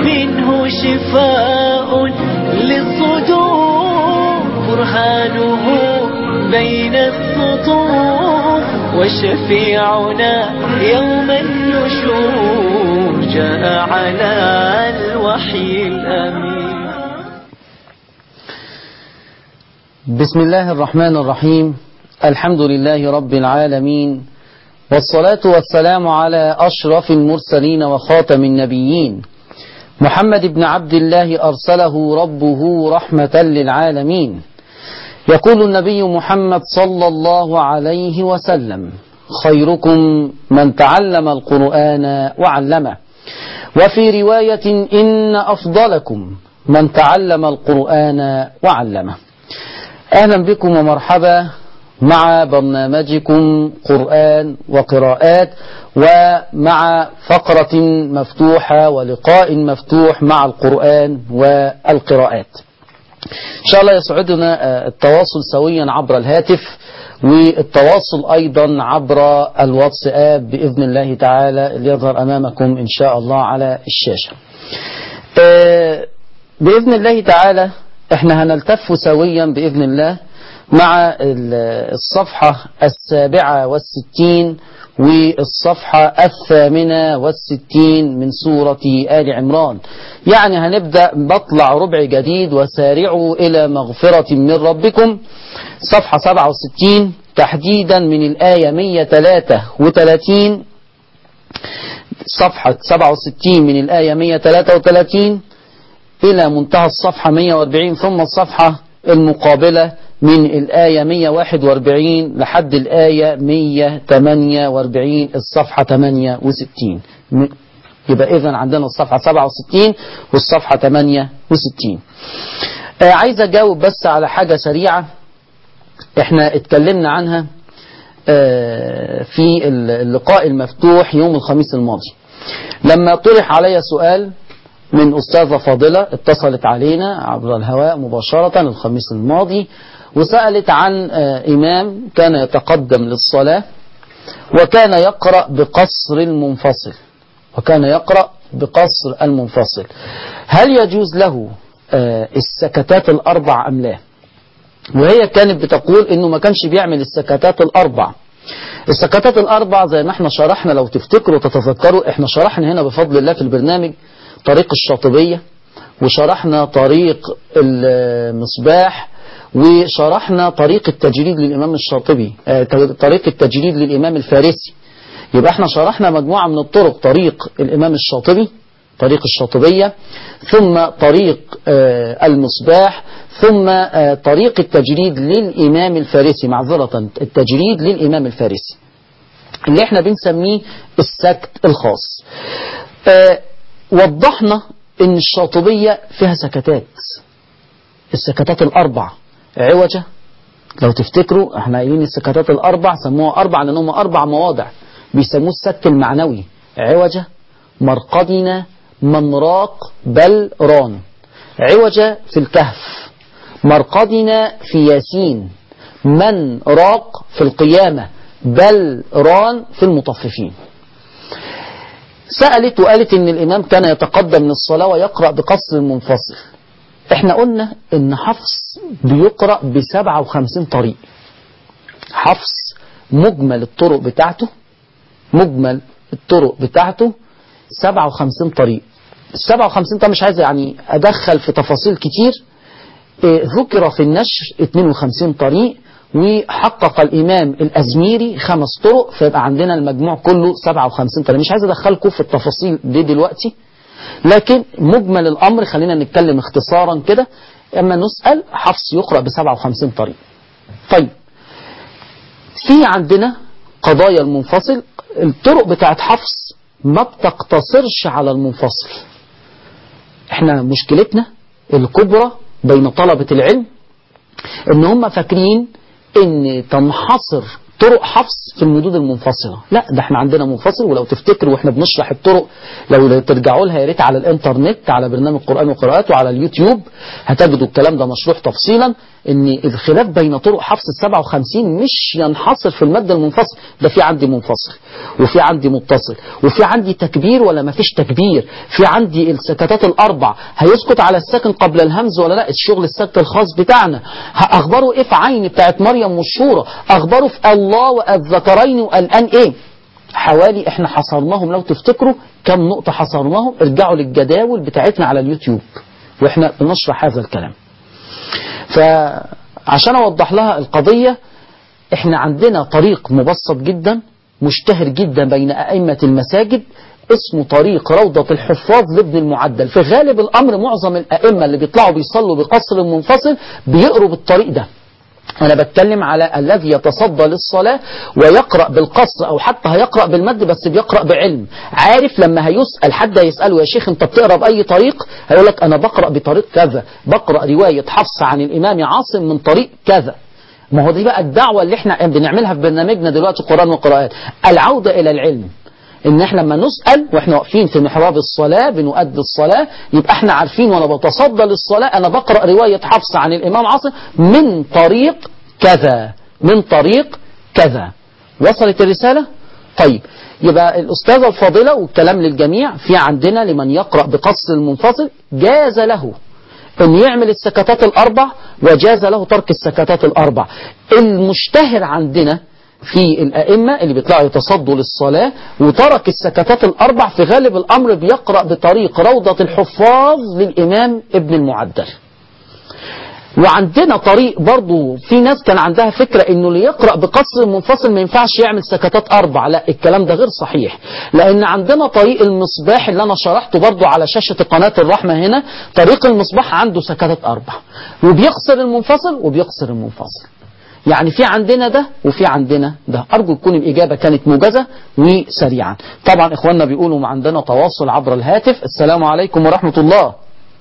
منه شفاء للصدور برهانه بين السطور وشفيعنا يوم النشور جاء على الوحي الأمين بسم الله الرحمن الرحيم الحمد لله رب العالمين والصلاة والسلام على أشرف المرسلين وخاتم النبيين محمد بن عبد الله أرسله ربه رحمة للعالمين يقول النبي محمد صلى الله عليه وسلم خيركم من تعلم القرآن وعلمه وفي رواية إن أفضلكم من تعلم القرآن وعلمه أهلا بكم ومرحبا مع برنامجكم قرآن وقراءات ومع فقرة مفتوحة ولقاء مفتوح مع القرآن والقراءات إن شاء الله يسعدنا التواصل سويا عبر الهاتف والتواصل أيضا عبر الواتساب بإذن الله تعالى اللي يظهر أمامكم إن شاء الله على الشاشة بإذن الله تعالى احنا هنلتف سويا بإذن الله مع الصفحة السابعة والستين والصفحة الثامنة والستين من سورة آل عمران يعني هنبدأ بطلع ربع جديد وسارعوا إلى مغفرة من ربكم صفحة 67 تحديدا من الآية 133 صفحة 67 من الآية 133 إلى منتهى الصفحة 140 ثم الصفحة المقابلة من الآية 141 لحد الآية 148 الصفحة 68 يبقى إذا عندنا الصفحة 67 والصفحة 68 آه عايز أجاوب بس على حاجة سريعة احنا اتكلمنا عنها آه في اللقاء المفتوح يوم الخميس الماضي لما طرح علي سؤال من أستاذة فاضلة اتصلت علينا عبر الهواء مباشرة الخميس الماضي وسألت عن إمام كان يتقدم للصلاة وكان يقرأ بقصر المنفصل وكان يقرأ بقصر المنفصل هل يجوز له السكتات الأربع أم لا وهي كانت بتقول إنه ما كانش بيعمل السكتات الأربع السكتات الأربع زي ما احنا شرحنا لو تفتكروا تتذكروا احنا شرحنا هنا بفضل الله في البرنامج طريق الشاطبية وشرحنا طريق المصباح وشرحنا طريق التجريد للإمام الشاطبي طريق التجريد للإمام الفارسي يبقى احنا شرحنا مجموعة من الطرق طريق الإمام الشاطبي طريق الشاطبية ثم طريق المصباح ثم طريق التجريد للإمام الفارسي معذرة التجريد للإمام الفارسي اللي احنا بنسميه السكت الخاص وضحنا ان الشاطبية فيها سكتات السكتات الأربع عوجة لو تفتكروا احنا قايلين السكتات الأربع سموها أربع لأنهم أربع مواضع بيسموه السكت المعنوي عوجة مرقدنا منراق بل ران عوجة في الكهف مرقدنا في ياسين من راق في القيامة بل ران في المطففين سألت وقالت ان الامام كان يتقدم للصلاة ويقرأ بقصر المنفصل احنا قلنا ان حفص بيقرأ ب 57 طريق حفص مجمل الطرق بتاعته مجمل الطرق بتاعته 57 طريق ال 57 طريق مش عايز يعني ادخل في تفاصيل كتير اه ذكر في النشر 52 طريق وحقق الإمام الأزميري خمس طرق فيبقى عندنا المجموع كله 57 طريق مش عايز أدخلكم في التفاصيل دي دلوقتي لكن مجمل الأمر خلينا نتكلم اختصارا كده أما نسأل حفص يقرأ ب 57 طريق طيب في عندنا قضايا المنفصل الطرق بتاعت حفص ما بتقتصرش على المنفصل احنا مشكلتنا الكبرى بين طلبة العلم ان هم فاكرين ان تنحصر طرق حفص في المدود المنفصلة لا ده احنا عندنا منفصل ولو تفتكروا واحنا بنشرح الطرق لو ترجعوا لها يا ريت على الانترنت على برنامج قرآن وقراءات وعلى اليوتيوب هتجدوا الكلام ده مشروح تفصيلا ان الخلاف بين طرق حفص السبعة وخمسين مش ينحصر في المد المنفصل ده في عندي منفصل وفي عندي متصل وفي عندي تكبير ولا ما فيش تكبير في عندي السكتات الاربع هيسكت على الساكن قبل الهمز ولا لا الشغل السكت الخاص بتاعنا اخباره ايه في عين بتاعت مريم والشورى اخباره في الله والذكرين والان ايه حوالي احنا حصرناهم لو تفتكروا كم نقطة حصرناهم ارجعوا للجداول بتاعتنا على اليوتيوب واحنا بنشرح هذا الكلام فعشان اوضح لها القضية احنا عندنا طريق مبسط جدا مشتهر جدا بين ائمة المساجد اسمه طريق روضة الحفاظ لابن المعدل في غالب الامر معظم الائمة اللي بيطلعوا بيصلوا بقصر منفصل بيقروا بالطريق ده أنا بتكلم على الذي يتصدى للصلاة ويقرأ بالقصر أو حتى هيقرأ بالمد بس بيقرأ بعلم عارف لما هيسأل حد يسأله يا شيخ أنت بتقرأ بأي طريق هيقول لك أنا بقرأ بطريق كذا بقرأ رواية حفص عن الإمام عاصم من طريق كذا ما هو دي بقى الدعوة اللي احنا بنعملها في برنامجنا دلوقتي قرآن وقراءات العودة إلى العلم ان احنا لما نسأل واحنا واقفين في محراب الصلاة بنؤدي الصلاة يبقى احنا عارفين وانا بتصدى للصلاة انا بقرأ رواية حفص عن الامام عاصم من طريق كذا من طريق كذا وصلت الرسالة طيب يبقى الأستاذة الفاضلة والكلام للجميع في عندنا لمن يقرأ بقصر المنفصل جاز له أن يعمل السكتات الأربع وجاز له ترك السكتات الأربع المشتهر عندنا في الأئمة اللي بيطلعوا يتصدوا للصلاة وترك السكتات الأربع في غالب الأمر بيقرأ بطريق روضة الحفاظ للإمام ابن المعدل وعندنا طريق برضو في ناس كان عندها فكرة انه اللي يقرأ بقصر منفصل ما ينفعش يعمل سكتات اربع لا الكلام ده غير صحيح لان عندنا طريق المصباح اللي انا شرحته برضو على شاشة قناة الرحمة هنا طريق المصباح عنده سكتات اربع وبيقصر المنفصل وبيقصر المنفصل يعني في عندنا ده وفي عندنا ده أرجو تكون الإجابة كانت موجزة وسريعا طبعا إخواننا بيقولوا عندنا تواصل عبر الهاتف السلام عليكم ورحمة الله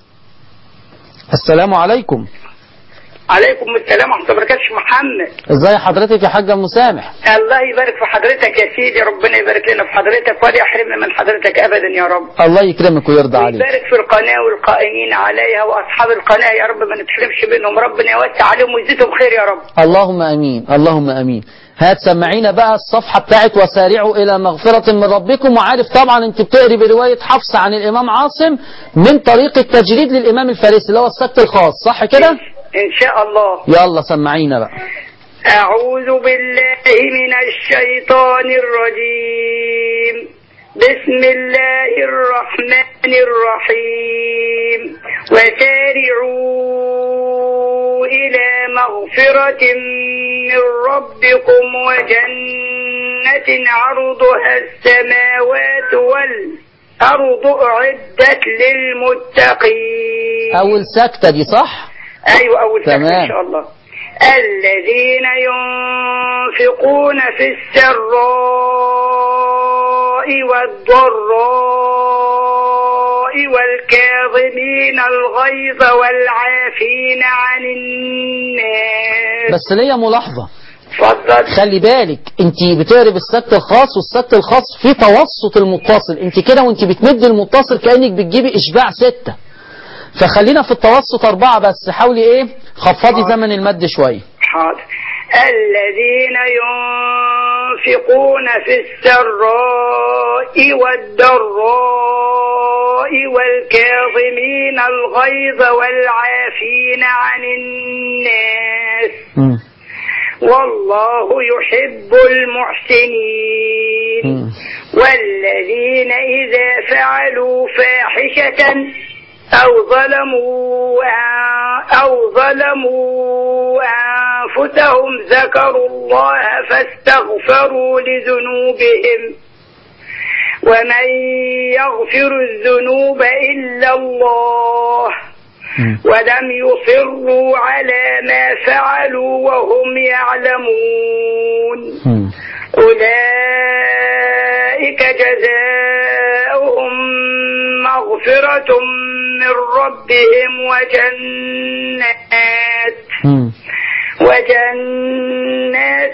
السلام عليكم عليكم السلام ورحمة الله وبركاته محمد ازاي حضرتك يا حاجة مسامح الله يبارك في حضرتك يا سيدي ربنا يبارك لنا في حضرتك ولا يحرمنا من حضرتك أبدا يا رب الله يكرمك ويرضى عليك ويبارك في القناة والقائمين عليها وأصحاب القناة يا رب ما نتحرمش منهم ربنا يوسع عليهم ويزيدهم خير يا رب اللهم امين اللهم امين هات سمعينا بقى الصفحة بتاعت وسارعوا إلى مغفرة من ربكم وعارف طبعا أنت بتقري برواية حفص عن الإمام عاصم من طريق التجريد للإمام الفارسي اللي هو السكت الخاص صح كده؟ إن شاء الله يلا سمعينا بقى أعوذ بالله من الشيطان الرجيم بسم الله الرحمن الرحيم وسارعوا إلى مغفرة من ربكم وجنة عرضها السماوات والأرض أعدت للمتقين أول سكتة دي صح؟ أيوة أول سكتة تمام. إن شاء الله الذين ينفقون في السراء والضراء والكاظمين الغيظ والعافين عن الناس بس ليا ملاحظة اتفضل خلي بالك انت بتقري بالسكت الخاص والسكت الخاص في توسط المتصل انت كده وانت بتمد المتصل كأنك بتجيبي اشباع ستة فخلينا في التوسط أربعة بس حاولي ايه خفضي زمن المد شوية حاضر الذين ينفقون في السراء والضراء والكاظمين الغيظ والعافين عن الناس مم. والله يحب المحسنين مم. والذين إذا فعلوا فاحشة أو ظلموا أو ظلموا أنفسهم ذكروا الله فاستغفروا لذنوبهم ومن يغفر الذنوب إلا الله مم. ولم يصروا على ما فعلوا وهم يعلمون مم. أولئك جزاؤهم مغفرة من ربهم وجنات مم. وجنات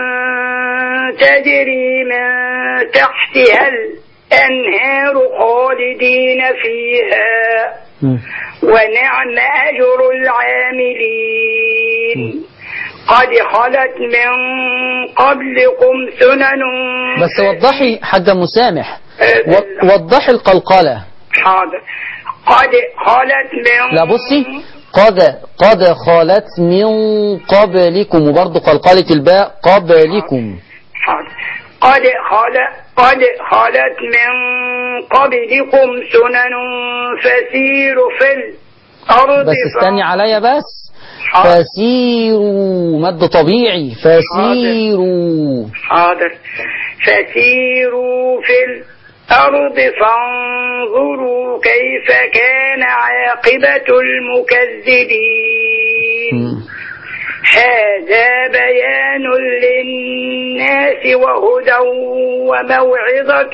تجري من تحتها الأنهار خالدين فيها مم. ونعم أجر العاملين المكذبين قد خلت من قبلكم سنن بس وضحي حاجة مسامح و- وضحي القلقلة حاضر قد خلت من لا بصي قد قد خالت من قبلكم وبرضه قلقلة الباء قبلكم حاضر قد خلت قد خلت من قبلكم سنن فسيروا في الأرض بس استني عليا بس حاضر فسيروا مد طبيعي فسيروا حاضر فسيروا في الأرض فانظروا كيف كان عاقبة المكذبين مم. هذا بيان للناس وهدى وموعظة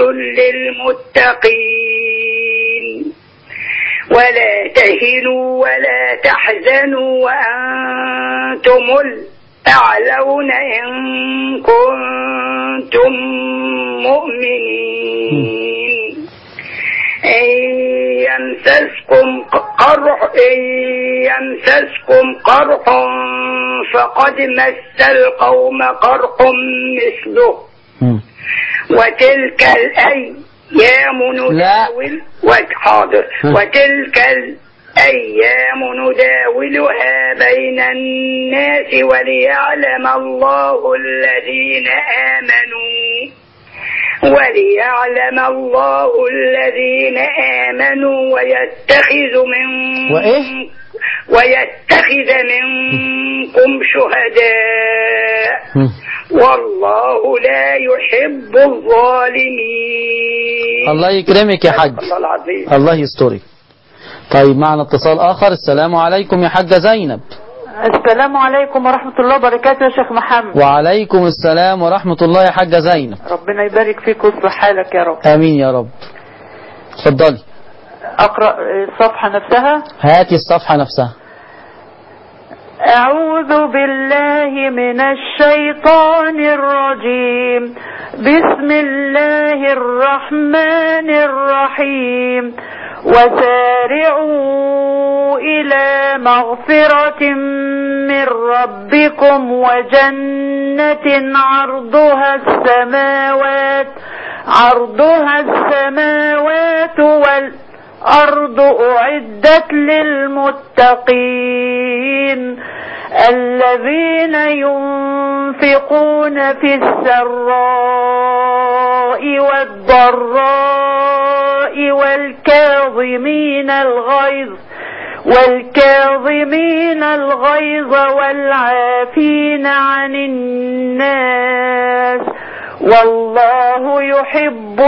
للمتقين ولا تهنوا ولا تحزنوا وأنتم الأعلون إن كنتم مؤمنين إن يمسسكم قرح إن يمسسكم قرح فقد مس القوم قرح مثله مم. وتلك الأيام نداول وحاضر ها. وتلك الأيام نداولها بين الناس وليعلم الله الذين آمنوا وليعلم الله الذين آمنوا ويتخذ من وإيه؟ ويتخذ منكم شهداء مم. والله لا يحب الظالمين الله يكرمك يا حاج الله العظيم الله يسترك طيب معنا اتصال آخر السلام عليكم يا حاجة زينب السلام عليكم ورحمة الله وبركاته يا شيخ محمد وعليكم السلام ورحمة الله يا حاجة زينب ربنا يبارك فيك ويصلح حالك يا رب آمين يا رب اتفضلي أقرأ الصفحة نفسها هاتي الصفحة نفسها أعوذ بالله من الشيطان الرجيم بسم الله الرحمن الرحيم وسارعوا إلى مغفرة من ربكم وجنة عرضها السماوات عرضها السماوات والأرض أعدت للمتقين الذين ينفقون في السراء والضراء والكاظمين الغيظ والكاظمين الغيظ والعافين عن الناس والله يحب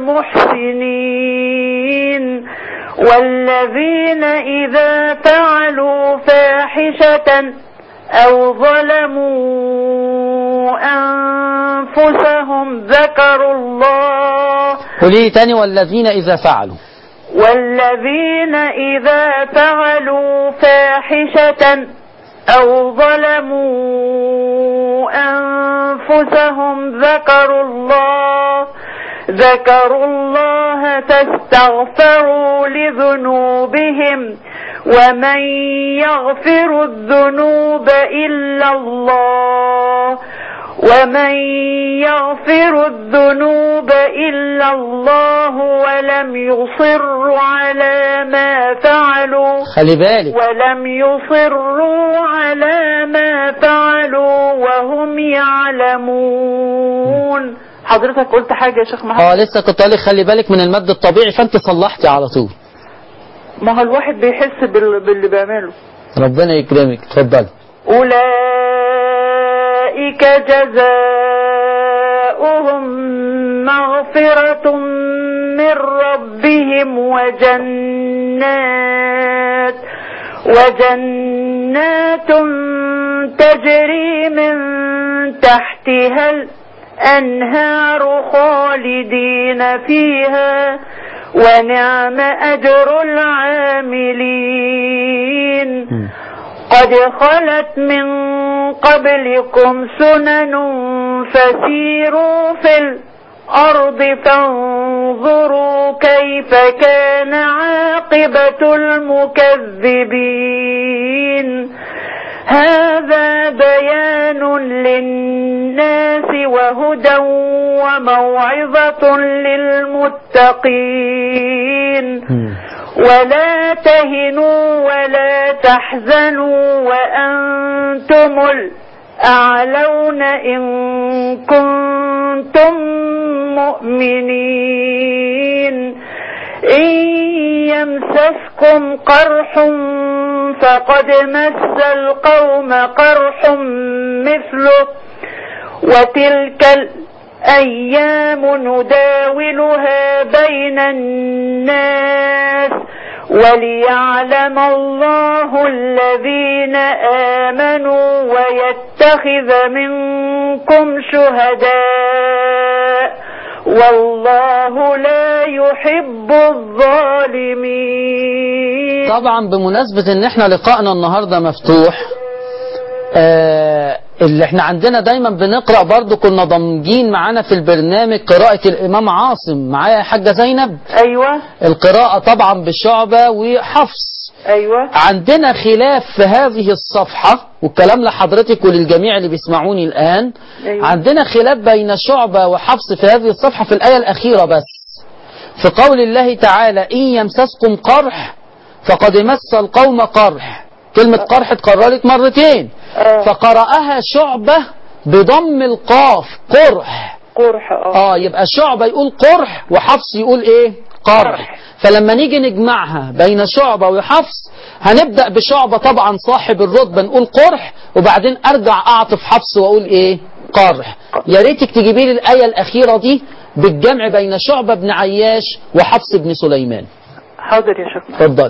المحسنين والذين إذا فعلوا فاحشة أو ظلموا أنفسهم ذكروا الله قولي تاني والذين إذا فعلوا والذين إذا فعلوا فاحشة أو ظلموا أنفسهم ذكروا الله ذكروا الله فاستغفروا لذنوبهم ومن يغفر الذنوب إلا الله ومن يغفر الذنوب إلا الله ولم يصروا على ما فعلوا خلي بالك ولم يصروا على ما فعلوا وهم يعلمون حضرتك قلت حاجة يا شيخ محمد اه لسه كنت قالك خلي بالك من المد الطبيعي فانت صلحتي على طول ما هو الواحد بيحس بال- باللي بيعمله ربنا يكرمك اتفضلي أولئك جزاؤهم مغفرة من ربهم وجنات وجنات تجري من تحتها الأنهار خالدين فيها ونعم أجر العاملين قد خلت من قبلكم سنن فسيروا في الأرض فانظروا كيف كان عاقبة المكذبين هذا بيان للناس وهدى وموعظة للمتقين ولا تهنوا ولا تحزنوا وأنتم الأعلون إن كنتم مؤمنين إن يمسسكم قرح فقد مس القوم قرح مثله وتلك الأيام نداولها بين الناس وليعلم الله الذين آمنوا ويتخذ منكم شهداء والله لا يحب الظالمين طبعا بمناسبة ان احنا لقائنا النهاردة مفتوح آه اللي احنا عندنا دايما بنقرأ برضو كنا ضامجين معانا في البرنامج قراءة الامام عاصم معايا يا حاجة زينب أيوة القراءة طبعا بشعبة وحفص أيوة عندنا خلاف في هذه الصفحة والكلام لحضرتك وللجميع اللي بيسمعوني الآن أيوة. عندنا خلاف بين شعبة وحفص في هذه الصفحة في الآية الأخيرة بس في قول الله تعالى إن يمسسكم قرح فقد مس القوم قرح كلمة قرح اتكررت مرتين آه. فقرأها شعبة بضم القاف قرح قرح اه اه يبقى شعبة يقول قرح وحفص يقول ايه قرح قرح. فلما نيجي نجمعها بين شعبة وحفص هنبدأ بشعبة طبعا صاحب الرتبة نقول قرح وبعدين ارجع اعطف حفص واقول ايه قرح يا ريتك تجيبي لي الآية الأخيرة دي بالجمع بين شعبة بن عياش وحفص بن سليمان حاضر يا شيخ اتفضل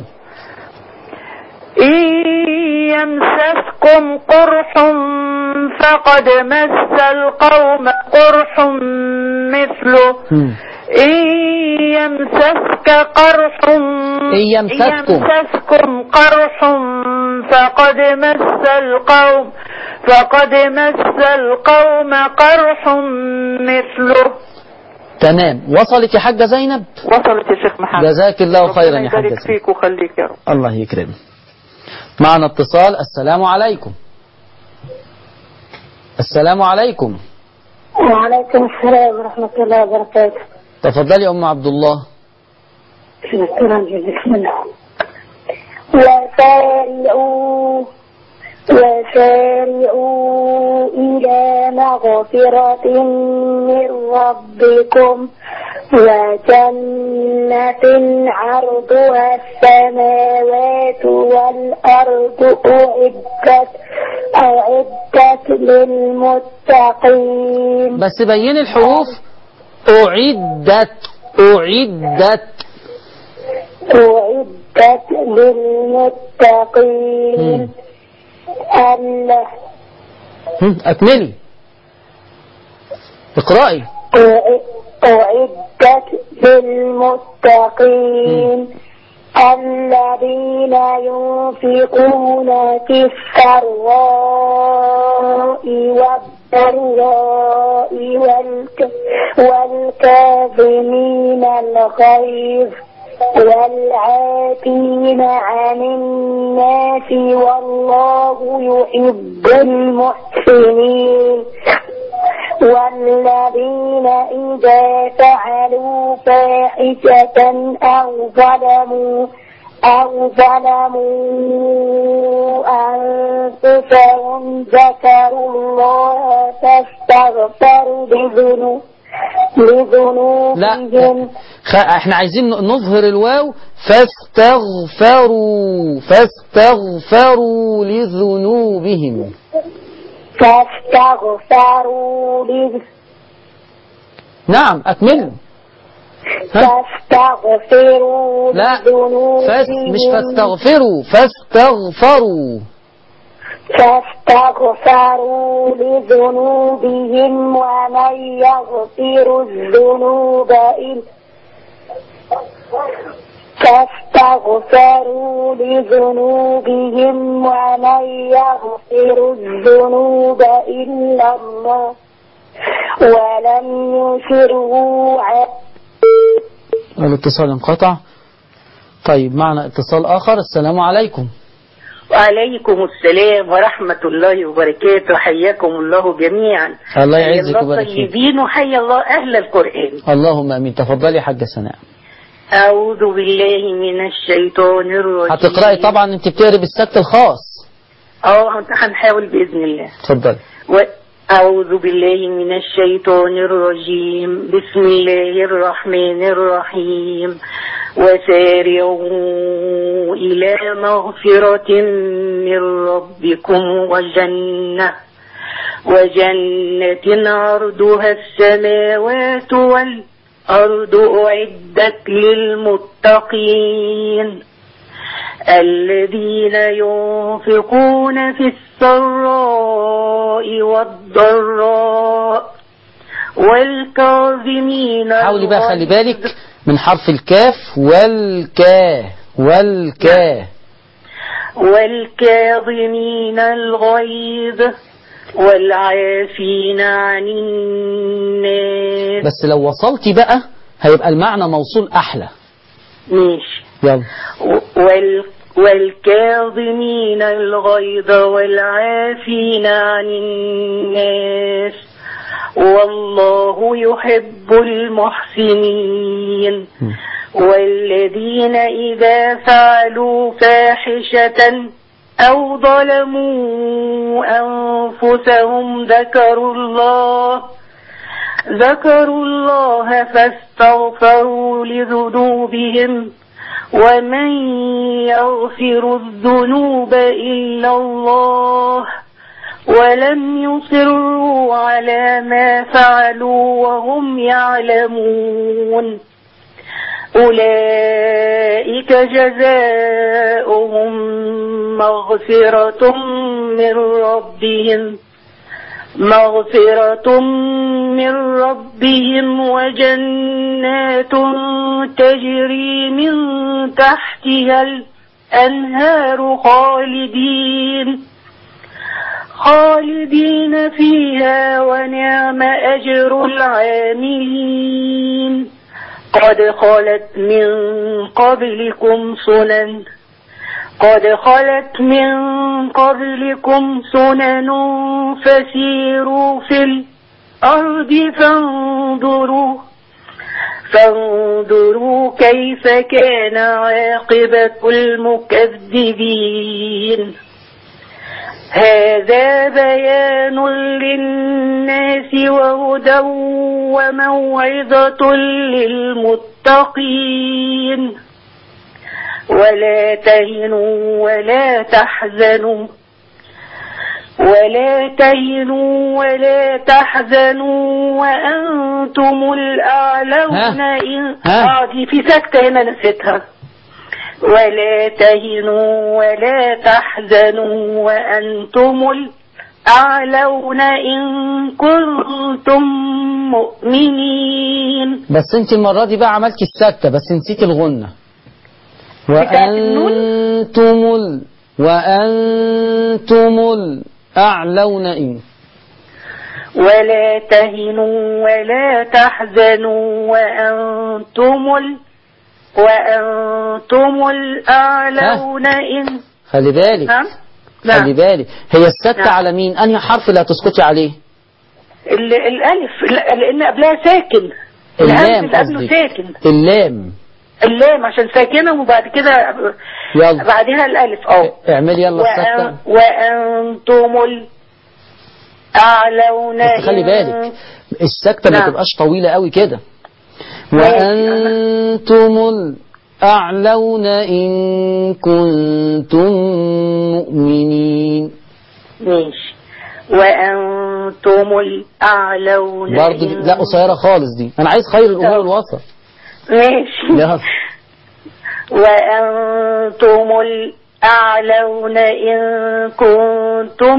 إن يمسسكم قرح فقد مس القوم قرح مثله إن يمسسك قرح إن يمسسكم. يمسسكم قرح فقد مس القوم فقد مس القوم قرح مثله تمام وصلت يا حاجة زينب وصلت يا شيخ محمد جزاك الله خيرا ربنا يا حاجة يبارك زينب فيك وخليك يا رب الله يكرم معنا اتصال السلام عليكم السلام عليكم وعليكم السلام ورحمة الله وبركاته تفضلي يا أم عبد الله شكرا بسم الله وسارعوا وسارعوا إلى مغفرة من ربكم وجنة عرضها السماوات والأرض أعدت أعدت للمتقين بس بين الحروف أعدت أعدت أعدت للمتقين الله هم، أكملي اقرأي أعدت للمتقين الذين ينفقون في السراء والضراء والك والكاظمين الغيظ والعافين عن الناس والله يحب المحسنين والذين إذا فعلوا فاحشة أو ظلموا أو ظلموا أنفسهم ذكروا الله فاستغفروا لذنوب لا لذنوبهم خ... احنا عايزين نظهر الواو فاستغفروا فاستغفروا لذنوبهم فاستغفروا لذنوبهم نعم أكمل ها؟ فاستغفروا لا لذنوبهم فاس مش فاستغفروا فاستغفروا فاستغفروا لذنوبهم ومن يغفر الذنوب إلا فاستغفروا لذنوبهم ومن يغفر الذنوب إلا الله ولم يصروا على الاتصال انقطع طيب معنا اتصال آخر السلام عليكم وعليكم السلام ورحمة الله وبركاته حياكم الله جميعا الله حيا يعزك الله ويبارك فيك طيبين وحيا الله أهل القرآن اللهم امين تفضلي يا حاجه سناء أعوذ بالله من الشيطان الرجيم هتقراي طبعا انت بتقري بالسكت الخاص اه هنحاول بإذن الله اتفضلي أعوذ بالله من الشيطان الرجيم بسم الله الرحمن الرحيم وسارعوا إلى مغفرة من ربكم وجنة وجنة عرضها السماوات والأرض أعدت للمتقين الذين ينفقون في السراء والضراء والكاظمين حاولي بقى خلي الغيظ بالك من حرف الكاف والكاه والكاه والكاظمين الغيظ والعافين عن الناس بس لو وصلتي بقى هيبقى المعنى موصول احلى ماشي يلا وال والكاظمين الغيظ والعافين عن الناس والله يحب المحسنين والذين إذا فعلوا فاحشة أو ظلموا أنفسهم ذكروا الله ذكروا الله فاستغفروا لذنوبهم ومن يغفر الذنوب إلا الله ولم يصروا على ما فعلوا وهم يعلمون أولئك جزاؤهم مغفرة من ربهم مغفرة من ربهم وجنات تجري من تحتها الأنهار خالدين خالدين فيها ونعم أجر العاملين قد خلت من قبلكم سنن قد خلت من قبلكم سنن فسيروا في الأرض فانظروا فانظروا كيف كان عاقبة المكذبين هذا بيان للناس وهدى وموعظة للمتقين ولا تهنوا ولا تحزنوا ولا تهنوا ولا تحزنوا وأنتم الأعلون ها؟ إن ها؟ آه دي في سكتة هنا نسيتها ولا تهنوا ولا تحزنوا وأنتم الأعلون إن كنتم مؤمنين بس انت المرة دي بقى عملتي السكتة بس نسيتي الغنة بتاعت النون؟ وأنتم ال... وأنتم الأعلون إن ولا تهنوا ولا تحزنوا وأنتم ال وأنتم الأعلون إن خلي بالك ها؟ خلي نعم بالك هي السكتة نعم. على مين أنهي حرف اللي هتسكتي عليه ال- الألف ل- لأن قبلها ساكن اللام الهمز اللي قبله قصدي ساكن اللام اللام عشان ساكنة وبعد كده يلا بعدها الألف اه اعملي يلا وأن السكتة وأنتم الأعلون بس خلي إن- بالك السكتة ما نعم. تبقاش طويلة قوي كده ماشي. وأنتم الأعلون إن كنتم مؤمنين ماشي وأنتم الأعلون برضه إن- لا قصيرة خالص دي أنا عايز خير الأمور الوسط ماشي يلا وأنتم الأعلون إن كنتم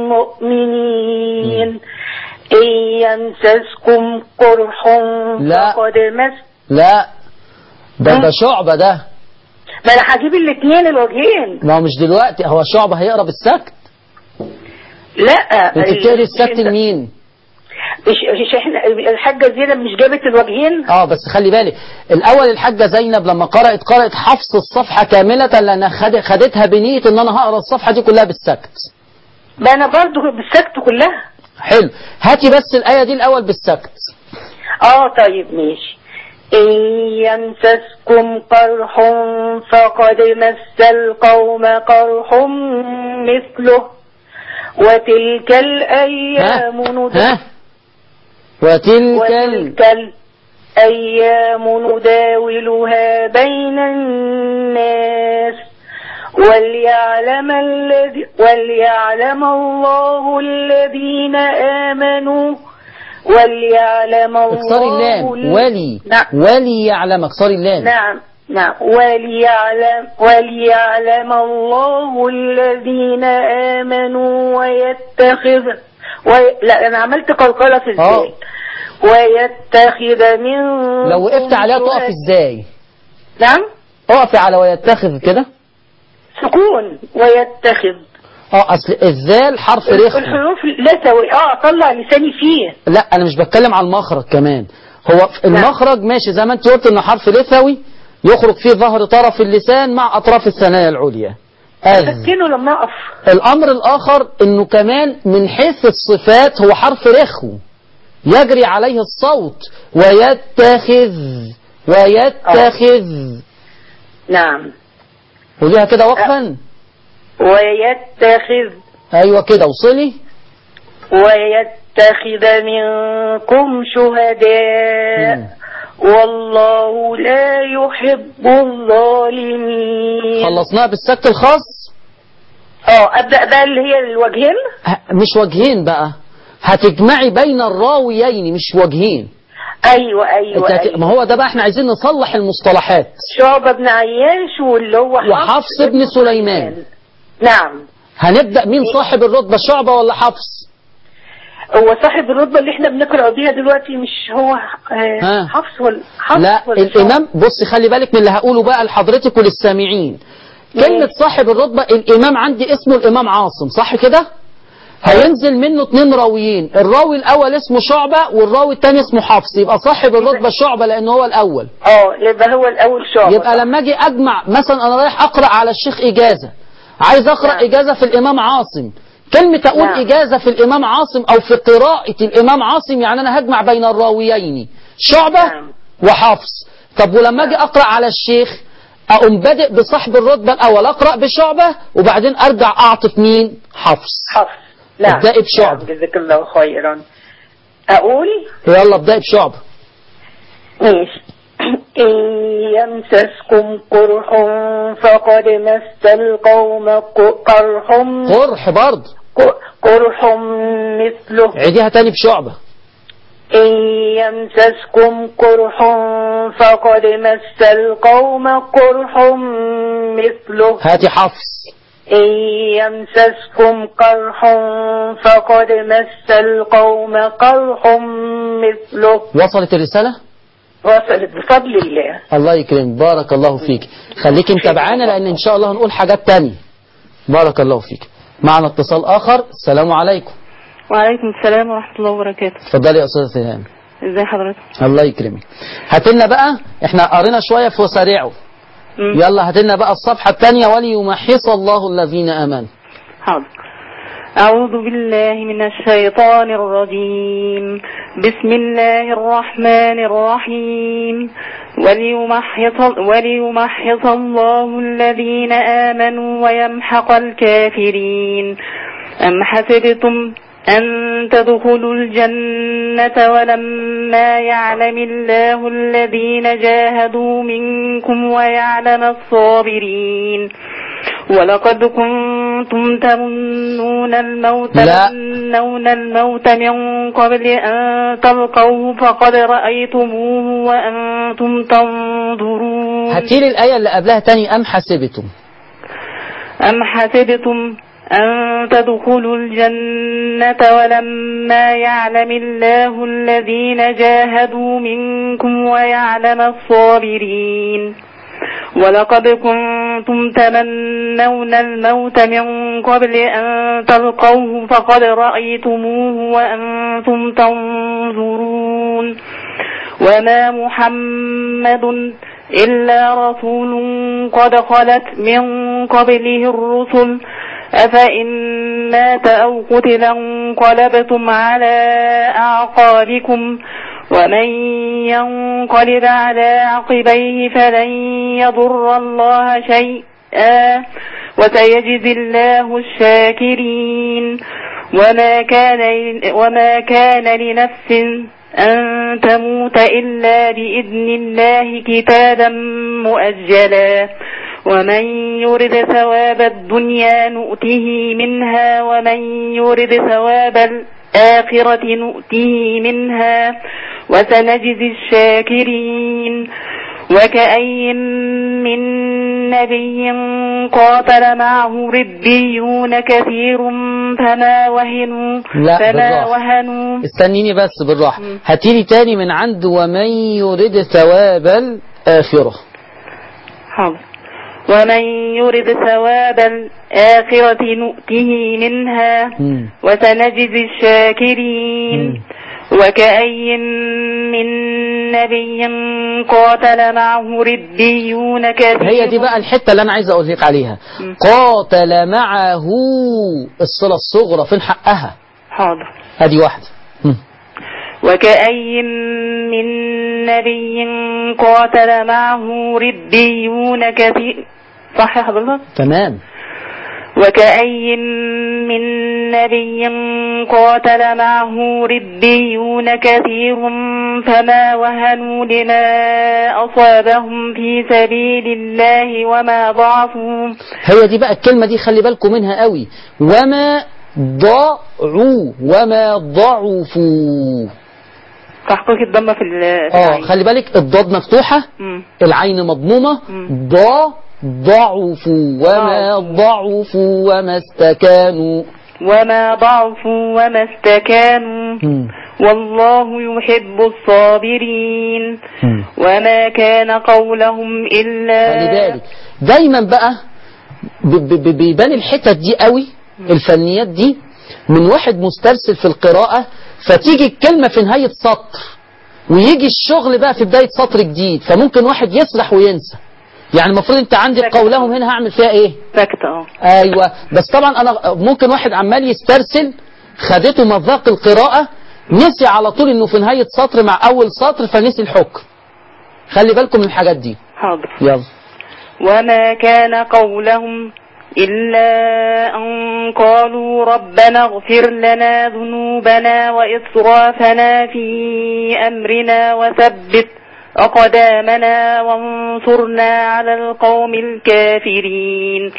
مؤمنين إن يمسسكم قرح لا. فقد مس لا ده ده شعبة ده ما أنا هجيب الاثنين الوجهين ما هو مش دلوقتي هو شعبة هيقرا بالسكت لا انت بتقري السكت لمين مش مش احنا الحاجة زينب مش جابت الوجهين اه بس خلي بالك الاول الحاجه زينب لما قرات قرات حفص الصفحه كامله لانها خد- خدتها بنيه ان انا هقرا الصفحه دي كلها بالسكت ما انا برضو بالسكت كلها حلو هاتي بس الايه دي الاول بالسكت اه طيب ماشي إن يمسسكم قرح فقد مس القوم قرح مثله وتلك ها الأيام نداولها ها وتلك ال... وتلك الأيام نداولها بين الناس وليعلم الذي وليعلم الله الذين آمنوا وليعلم اكسري الله اللام ال- ولي نعم ولي يعلم اكسري اللام نعم نعم وليعلم وليعلم الله الذين آمنوا ويتخذ وي... لا أنا عملت قلقلة في آه. الزين ويتخذ من لو وقفت عليها تقف ازاي نعم اقفي على ويتخذ كده سكون ويتخذ اه اصل الذال حرف رخم الحروف لا سوي اه طلع لساني فيه لا انا مش بتكلم على المخرج كمان هو المخرج ماشي زي ما انت قلت انه حرف لثوي يخرج فيه ظهر طرف اللسان مع اطراف الثنايا العليا أذ سكنه لما اقف الامر الاخر انه كمان من حيث الصفات هو حرف رخو يجري عليه الصوت ويتخذ ويتخذ نعم قوليها كده وقفا ويتخذ ايوه كده وصلي ويتخذ منكم شهداء مم. والله لا يحب الظالمين خلصناها بالسكت الخاص اه ابدا بقى اللي هي الوجهين ه- مش وجهين بقى هتجمعي بين الراويين مش وجهين ايوه ايوه, انت هت- ما أيوة. هو ده بقى احنا عايزين نصلح المصطلحات شعبة بن عياش واللي هو وحفص بن سليمان نعم هنبدأ مين صاحب الرتبة شعبة ولا حفص هو صاحب الرتبة اللي احنا بنقرأ بيها دلوقتي مش هو آه، ها. حفص ولا حفص لا ولا الإمام بص خلي بالك من اللي هقوله بقى لحضرتك وللسامعين كلمة صاحب الرتبة الإمام عندي اسمه الإمام عاصم صح كده؟ هينزل منه اتنين راويين الراوي الأول اسمه شعبة والراوي التاني اسمه حفص يبقى صاحب الرتبة شعبة لأن هو الأول اه يبقى هو الاول شعبة يبقى لما أجي أجمع مثلا أنا رايح أقرأ على الشيخ إجازة عايز أقرأ نعم. إجازة في الإمام عاصم كلمة أقول نعم. إجازة في الإمام عاصم أو في قراءة الإمام عاصم يعني أنا هجمع بين الراويين شعبة نعم. وحفص طب ولما أجي أقرأ على الشيخ أقوم بادئ بصاحب الرتبة الأول أقرأ بشعبة وبعدين أرجع أعطف مين حفص حفص نعم ابدأي بشعبة. نعم، جزاك الله خيرا اقول يلا ابدأي بشعبة ماشي إن يمسسكم قرح فقد مس القوم ق- قرح قرح برضه ق- قرح مثله عيديها تاني بشعبة إن يمسسكم قرح فقد مس القوم قرح مثله هاتي حفص إن يمسسكم قرح فقد مس القوم قرح مثله وصلت الرسالة وصلت بفضل الله الله يكرمك بارك الله فيك خليك متابعانا لان ان شاء الله هنقول حاجات تانية بارك الله فيك معنا اتصال اخر السلام عليكم وعليكم السلام ورحمة الله وبركاته اتفضلي يا استاذه الهام ازي حضرتك الله يكرمك هات لنا بقى احنا قرينا شويه في وسارعه مم. يلا هات لنا بقى الصفحه الثانيه وليمحص الله الذين امنوا حاضر أعوذ بالله من الشيطان الرجيم بسم الله الرحمن الرحيم وليمحص, وليمحص الله الذين آمنوا ويمحق الكافرين أم حسبتم أن تدخلوا الجنة ولما يعلم الله الذين جاهدوا منكم ويعلم الصابرين ولقد كنتم تمنون الموت لا. تمنون الموت من قبل أن تلقوه فقد رأيتموه وأنتم تنظرون هاتي لي الايه اللي قبلها تاني ام حسبتم أم حسبتم أن تدخلوا الجنة ولما يعلم الله الذين جاهدوا منكم ويعلم الصابرين ولقد كنتم تمنون الموت من قبل أن تلقوه فقد رأيتموه وأنتم تنظرون وما محمد إلا رسول قد خلت من قبله الرسل أفإن مات أو قتل انقلبتم على أعقابكم ومن ينقلب على عقبيه فلن يضر الله شيئا وسيجزي الله الشاكرين وما كان وما كان لنفس أن تموت إلا بإذن الله كتابا مؤجلا ومن يرد ثواب الدنيا نؤته منها ومن يرد ثواب الآخرة نؤته منها وسنجزي الشاكرين وكأي من نبي قاتل معه ربيون كثير فما وهنوا لا فما بالراحة. وهنوا استنيني بس بالراحة مم. هاتيلي تاني من عند ومن يريد ثواب الآخرة حاضر ومن يرد ثواب الآخرة نؤته منها مم. وسنجزي الشاكرين مم. وكأي من نبي قاتل معه ربيون كثير هي دي بقى الحتة اللي أنا عايز أقول لك عليها مم. قاتل معه الصلة الصغرى فين حقها حاضر هذه واحدة مم. وكأي من نبي قاتل معه ربيون كثير صح يا حضرتك تمام وكأي من نبي قاتل معه ربيون كثير فما وهنوا لما أصابهم في سبيل الله وما ضعفوا هي دي بقى الكلمة دي خلي بالكم منها قوي وما ضاعوا وما ضعفوا تحقيق الضمة في ال- في اه العين. خلي بالك الضاد مفتوحة مم. العين مضمومة مم. ضا ضعفوا وما ضعفوا. ضعفوا وما استكانوا وما ضعفوا وما استكانوا مم. والله يحب الصابرين مم. وما كان قولهم إلا خلي بالك دايما بقى ب- ب- ب- بيبان الحتت دي قوي الفنيات دي من واحد مسترسل في القراءة فتيجي الكلمة في نهاية سطر ويجي الشغل بقى في بداية سطر جديد فممكن واحد يسرح وينسى يعني المفروض انت عندك سكت. قولهم هنا هعمل فيها ايه سكت اه ايوه بس طبعا انا ممكن واحد عمال يسترسل خدته مذاق القراءة نسي على طول انه في نهاية سطر مع اول سطر فنسي الحكم خلي بالكم من الحاجات دي حاضر يلا وما كان قولهم إلا أن قالوا ربنا اغفر لنا ذنوبنا وإسرافنا في أمرنا وثبت أقدامنا وانصرنا على القوم الكافرين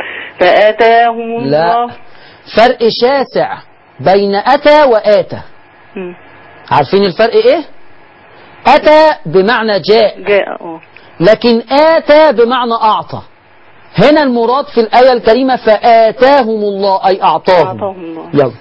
فأتاهم لا الله فرق شاسع بين أتى وآتى مم. عارفين الفرق إيه؟ أتى بمعنى جاء جاء اه لكن آتى بمعنى أعطى هنا المراد في الآية الكريمة فآتاهم الله أي أعطاهم أعطاهم الله يلا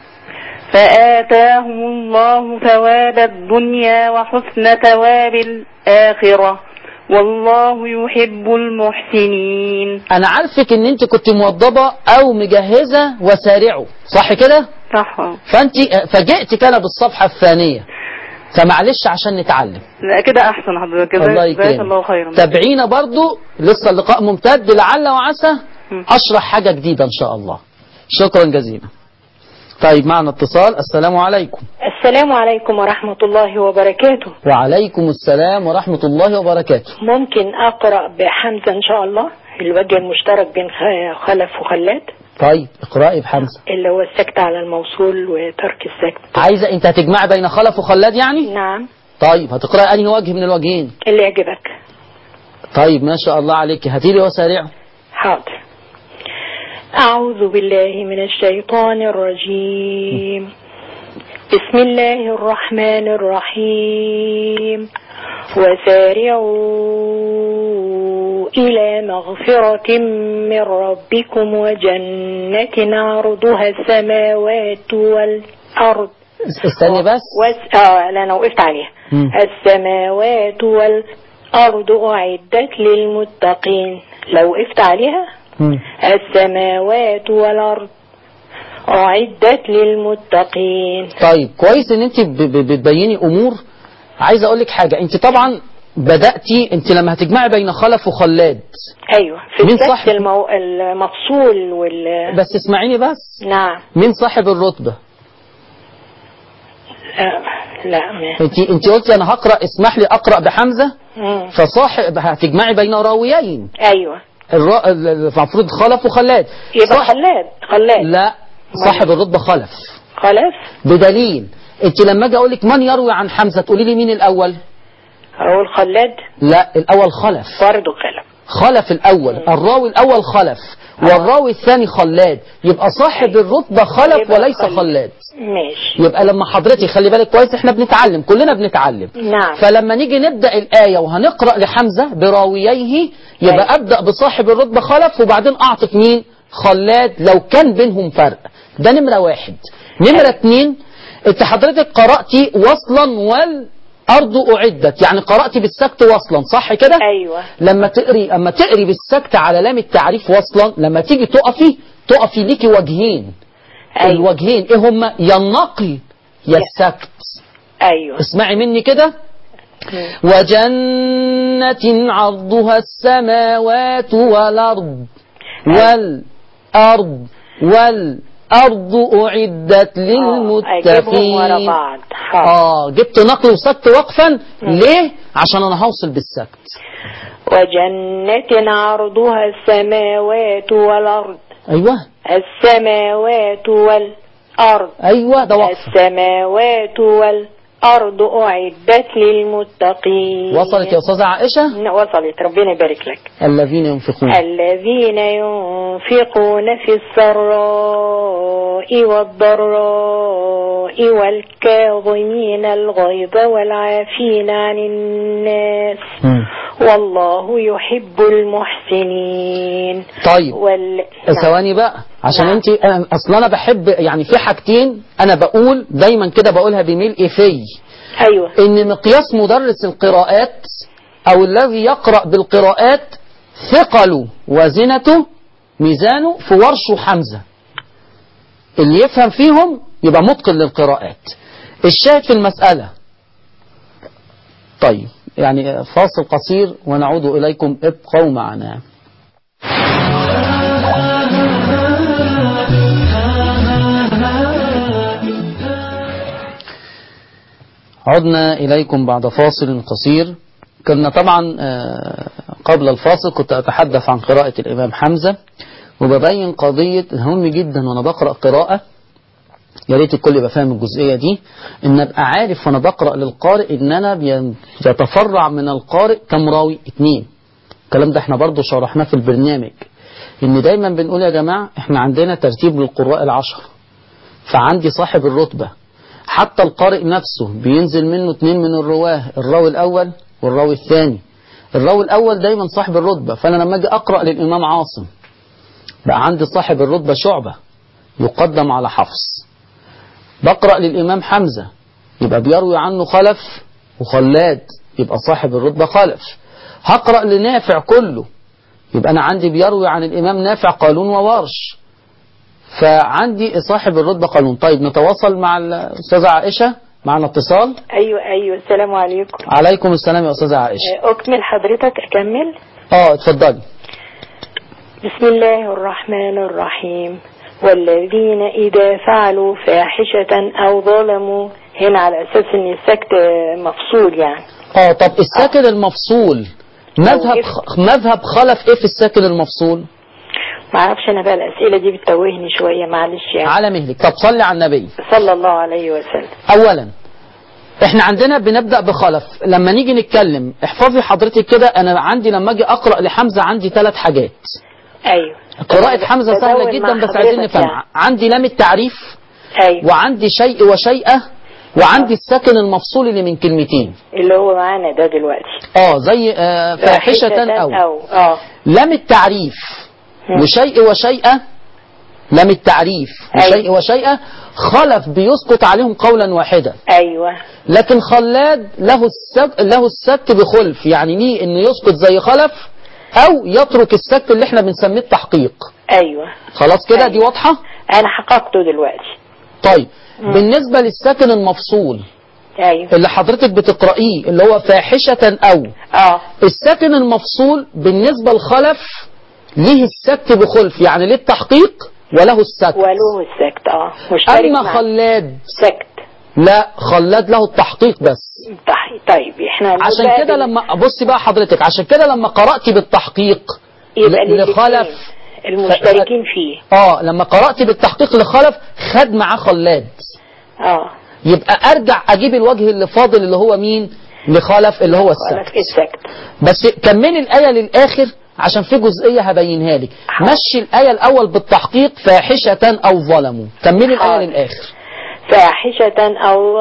فآتاهم الله ثواب الدنيا وحسن ثواب الآخرة والله يحب المحسنين أنا عارفك إن أنت كنت موضبة أو مجهزة وسارعوا صح كده؟ صح آه. فأنت فجئتك أنا بالصفحة الثانية فمعلش عشان نتعلم لا كده أحسن حضرتك الله جزاك جزاك يكرمك الله خيرا تابعينا برضو لسه اللقاء ممتد لعل وعسى مم. أشرح حاجة جديدة إن شاء الله شكرا جزيلا طيب معنا اتصال السلام عليكم السلام عليكم ورحمة الله وبركاته وعليكم السلام ورحمة الله وبركاته ممكن أقرأ بحمزة إن شاء الله الوجه المشترك بين خ- خلف وخلات طيب اقرأي بحمزة اللي هو السكت على الموصول وترك السكت عايزة انت هتجمعي بين خلف وخلاد يعني نعم طيب هتقرأي أنهي وجه من الوجهين اللي يعجبك طيب ما شاء الله عليك هاتيلي وسارع حاضر أعوذ بالله من الشيطان الرجيم بسم الله الرحمن الرحيم وسارعوا إلى مغفرة من ربكم وجنة عرضها السماوات والأرض استني بس وس... آه لا أنا وقفت عليها مم. السماوات والأرض والأرض أعدت للمتقين لو وقفت عليها مم. السماوات والأرض أعدت للمتقين طيب كويس ان انت ب- ب- بتبيني امور عايز اقول لك حاجه انت طبعا بداتي انت لما هتجمعي بين خلف وخلاد أيوة في مين السكت صاحب- المو... المفصول وال بس اسمعيني بس نعم مين صاحب الرتبه آه، لا ما انت انت قلتي انا هقرا اسمح لي اقرا بحمزه مم. فصاحب هتجمعي بين راويين أيوة الرا- ال- ال- المفروض خلف وخلاد يبقى صح- خلاد خلاد لا صاحب الرتبه خلف خلاص بدليل انت لما اجي اقول لك من يروي عن حمزه تقولي لي مين الاول أقول خلاد لا الاول خلف برضه خلف خلف الأول الراوي الأول خلف والراوي الثاني خلاد يبقى صاحب الرتبة خلف يبقى وليس خلف. خلاد ماشي يبقى لما حضرتك خلي بالك كويس احنا بنتعلم كلنا بنتعلم نعم فلما نيجي نبدأ الآية وهنقرأ لحمزة براوييه يبقى أيوة. أبدأ بصاحب الرتبة خلف وبعدين أعطف مين خلاد لو كان بينهم فرق ده نمرة واحد نمرة اتنين انت حضرتك قرأتي وصلا والأرض أعدت يعني قرأتي بالسكت وصلا صح كده أيوة لما تقري اما تقري بالسكت على لام التعريف وصلا لما تيجي تقفي تقفي ليكي وجهين أيوة الوجهين ايه هما يا النقل يا السكت أيوة اسمعي مني كده وجنة عرضها السماوات والأرض والأرض والأرض أعدت آه، أجيبهم ورا للمتقين بعض حاضر اه جبت نقل وسكت وقفا ليه عشان انا هوصل بالسكت وجنة عرضها السماوات والأرض ايوه السماوات والأرض ايوه ده وقف السماوات والأرض أعدت للمتقين وصلت يا استاذه عائشه ن- وصلت ربنا يبارك لك الذين ينفقون الذين ينفقون في السراء والضراء والكاظمين الغيظ والعافين عن الناس مم. والله يحب المحسنين طيب وال... نعم. ثواني بقى عشان نعم. انت انا اصلا انا بحب يعني في حاجتين انا بقول دايما كده بقولها بملء في ايوه ان مقياس مدرس القراءات او الذي يقرا بالقراءات ثقله وزنته ميزانه في ورش وحمزه اللي يفهم فيهم يبقى متقن للقراءات الشاهد في المساله طيب يعني فاصل قصير ونعود اليكم ابقوا معنا عدنا إليكم بعد فاصل قصير كنا طبعا آه، قبل الفاصل كنت أتحدث عن قراءة الإمام حمزة وببين قضية مهم جدا وأنا بقرأ قراءة يا ريت الكل يبقى فاهم الجزئية دي إن أبقى عارف وأنا بقرأ للقارئ إن أنا بين- بيتفرع من القارئ كم راوي اتنين الكلام ده احنا برضو شرحناه في البرنامج إن دايما بنقول يا جماعة احنا عندنا ترتيب للقراء العشر فعندي صاحب الرتبة حتى القارئ نفسه بينزل منه اتنين من الرواه الراوي الأول والراوي الثاني الراوي الأول دايما صاحب الرتبة فأنا لما أجي أقرأ للإمام عاصم بقى عندي صاحب الرتبة شعبة يقدم على حفص بقرأ للإمام حمزة يبقى بيروي عنه خلف وخلاد يبقى صاحب الرتبة خلف هقرأ لنافع كله يبقى أنا عندي بيروي عن الإمام نافع قالون وورش فعندي صاحب الرتبة قانون طيب نتواصل مع الأستاذة عائشة معنا اتصال ايوه ايوه السلام عليكم عليكم السلام يا أستاذة عائشة آه، اكمل حضرتك اكمل اه اتفضلي بسم الله الرحمن الرحيم والذين إذا فعلوا فاحشة أو ظلموا هنا على أساس إن السكت مفصول يعني اه طب الساكن المفصول مذهب إيه؟ خ- مذهب خلف ايه في الساكن المفصول معرفش أنا بقى الأسئلة دي بتتوهني شوية معلش يعني على مهلك طب صلي على النبي صلى الله عليه وسلم اولا احنا عندنا بنبدا بخلف لما نيجي نتكلم احفظي حضرتك كده انا عندي لما اجي اقرا لحمزه عندي ثلاث حاجات أيوه قراءة حمزة سهلة بدون جدا مع بس عايزين حضرتك نفهم يعني. عندي لام التعريف أيوه وعندي شيء وشيئة وعندي الساكن المفصول اللي من كلمتين اللي هو معانا ده دلوقتي اه زي آه فاحشة أو أو اه لام التعريف مم. وشيء وشيئة لام التعريف أيوة. وشيء وشيئا خلف بيسقط عليهم قولا واحدا ايوه لكن خلاد له السك له السك بخلف يعني ليه انه يسقط زي خلف او يترك السك اللي احنا بنسميه التحقيق ايوه خلاص كده أيوة. دي واضحه انا حققته دلوقتي طيب بالنسبه للساكن المفصول ايوه اللي حضرتك بتقرأيه اللي هو فاحشة أو اه الساكن المفصول بالنسبة لخلف ليه السكت بخلف يعني ليه التحقيق وله السكت وله السكت اه مشترك أما مع خلاد سكت لا خلاد له التحقيق بس طيب- طيب احنا هنقول عشان بقى كده بال- لما بصي بقى حضرتك عشان كده لما قرأت بالتحقيق يبقى ل- للاتنين لخلف المشتركين فيه اه لما قرأت بالتحقيق لخلف خد معاه خلاد اه يبقى ارجع اجيب الوجه اللي فاضل اللي هو مين لخلف اللي هو خلف السكت السكت بس كملي الآية للآخر عشان في جزئية هبينها لك حاضر. مشي الآية الأول بالتحقيق فاحشة أو ظلموا كملي الآية حاضر. للآخر فاحشة أو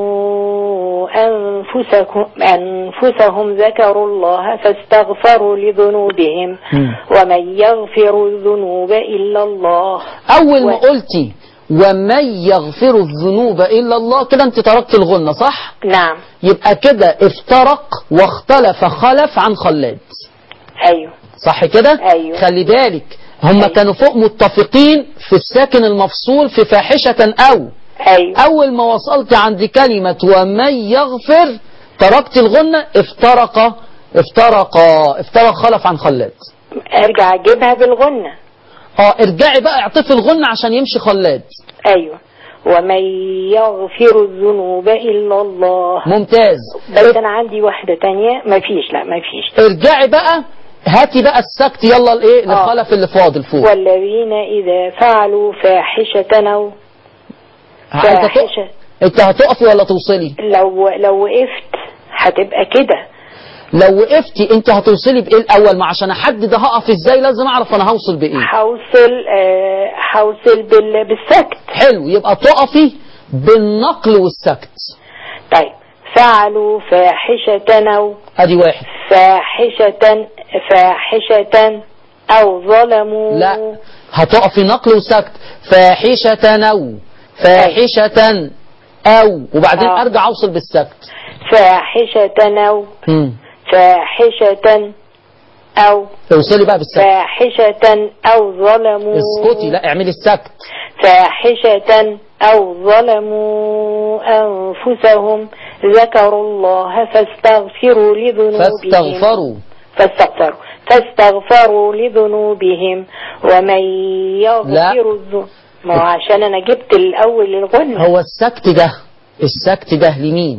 ظلموا أنفسهم, أنفسهم ذكروا الله فاستغفروا لذنوبهم مم. ومن يغفر الذنوب إلا الله أول ما و- قلتي ومن يغفر الذنوب إلا الله كده أنت تركت الغنة صح؟ نعم يبقى كده افترق واختلف خلف عن خلاد أيوه صح كده؟ أيوه. خلي بالك هم أيوه. كانوا فوق متفقين في الساكن المفصول في فاحشة أو أيوه أول ما وصلت عند كلمة ومن يغفر تركت الغنة افترق افترق افترق خلف عن خلاد أرجع أجيبها بالغنة اه ارجعي بقى اعطفي الغنة عشان يمشي خلاد أيوه ومن يغفر الذنوب إلا الله ممتاز بس أنا عندي واحدة تانية مفيش لا مفيش ارجعي بقى هاتي بقى السكت يلا الايه آه. لخلف اللي فاضل فوق والذين إذا فعلوا فاحشة أو انت هتق- فاحشة انت هتقفي ولا توصلي لو لو وقفت هتبقى كده لو وقفتي انت هتوصلي بايه الاول ما عشان احدد هقف ازاي لازم اعرف انا هوصل بايه هوصل آه، هوصل بال- بالسكت حلو يبقى تقفي بالنقل والسكت طيب فعلوا فاحشة أو ادي واحد فاحشة فاحشة أو ظلموا لا هتقفي نقل وسكت فاحشة نو فاحشة أو وبعدين آه. أرجع أوصل بالسكت فاحشة أو مم. فاحشة أو اوصلي بقى بالسكت فاحشة أو ظلموا اسكتي لا اعملي السكت فاحشة أو ظلموا أنفسهم ذكروا الله فاستغفروا لذنوبهم فاستغفروا فاستغفروا فاستغفروا لذنوبهم ومن لا. يغفر الذنوب ما هو عشان أنا جبت الأول الغنى هو السكت ده السكت ده لمين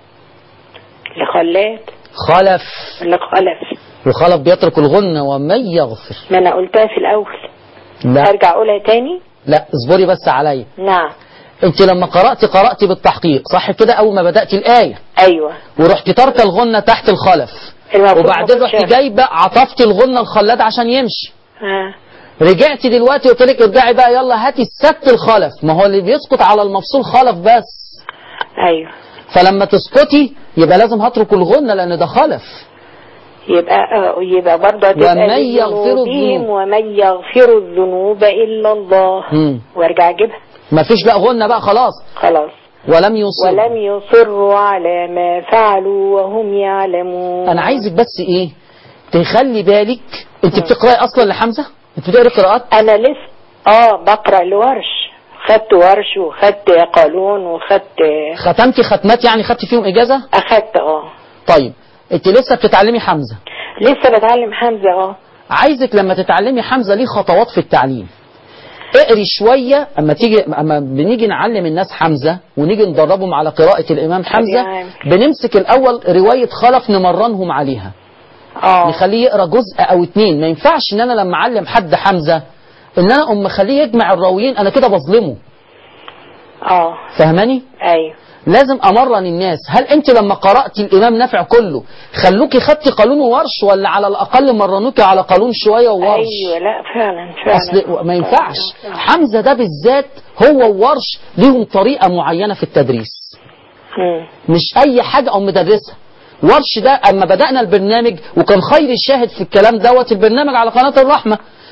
لخلات خلف لخلف وخلف بيترك الغنة ومن يغفر ما أنا قلتها في الأول لا أرجع أقولها تاني لا اصبري بس عليا نعم انت لما قرأت قرأت بالتحقيق صح كده اول ما بدأت الآية أيوة ورحت ترك الغنة تحت الخلف المفروض وبعدين ما كنتش- رحت جايبه عطفت الغنة الخلاد عشان يمشي آه. رجعت دلوقتي قلت لك ارجعي بقى يلا هاتي السكت الخلف ما هو اللي بيسقط على المفصول خلف بس أيوة فلما تسقطي يبقى لازم هترك الغنة لان ده خلف يبقى آه، يبقى برضه هتبقى ومن يغفر لذنوبهم الذنوب. ومن يغفر الذنوب إلا الله مم. وارجع أجيبها ما فيش بقى غنة بقى خلاص خلاص ولم يصب ولم يصروا على ما فعلوا وهم يعلمون انا عايزك بس ايه تخلي بالك انت بتقراي اصلا لحمزة انت بتقري قراءات أنا لسه آه بقرأ لورش خدت ورش وخدت قانون وخدت ختمتي ختمات يعني خدتي فيهم اجازة أخدت آه طيب انت لسه بتتعلمي حمزة لسه بتعلم حمزة آه عايزك لما تتعلمي حمزة ليه خطوات في التعليم اقري شوية اما تيجي اما بنيجي نعلم الناس حمزة ونيجي ندربهم على قراءة الامام حمزة نعم. بنمسك الاول رواية خلف نمرنهم عليها آه نخليه يقرا جزء او اتنين ما ينفعش ان انا لما اعلم حد حمزة ان انا ام اخليه يجمع الراويين انا كده بظلمه آه فاهماني أيوة لازم امرن الناس هل انت لما قرأت الامام نافع كله خلوكي خدتي قانون وورش ولا على الاقل مرنوكي على قانون شوية وورش أيوة لا فعلا فعلا اصل ما ينفعش حمزة ده بالذات هو وورش ليهم طريقة معينة في التدريس مم. مش اي حاجة او مدرسها ورش ده اما بدأنا البرنامج وكان خير الشاهد في الكلام دوت البرنامج على قناة الرحمة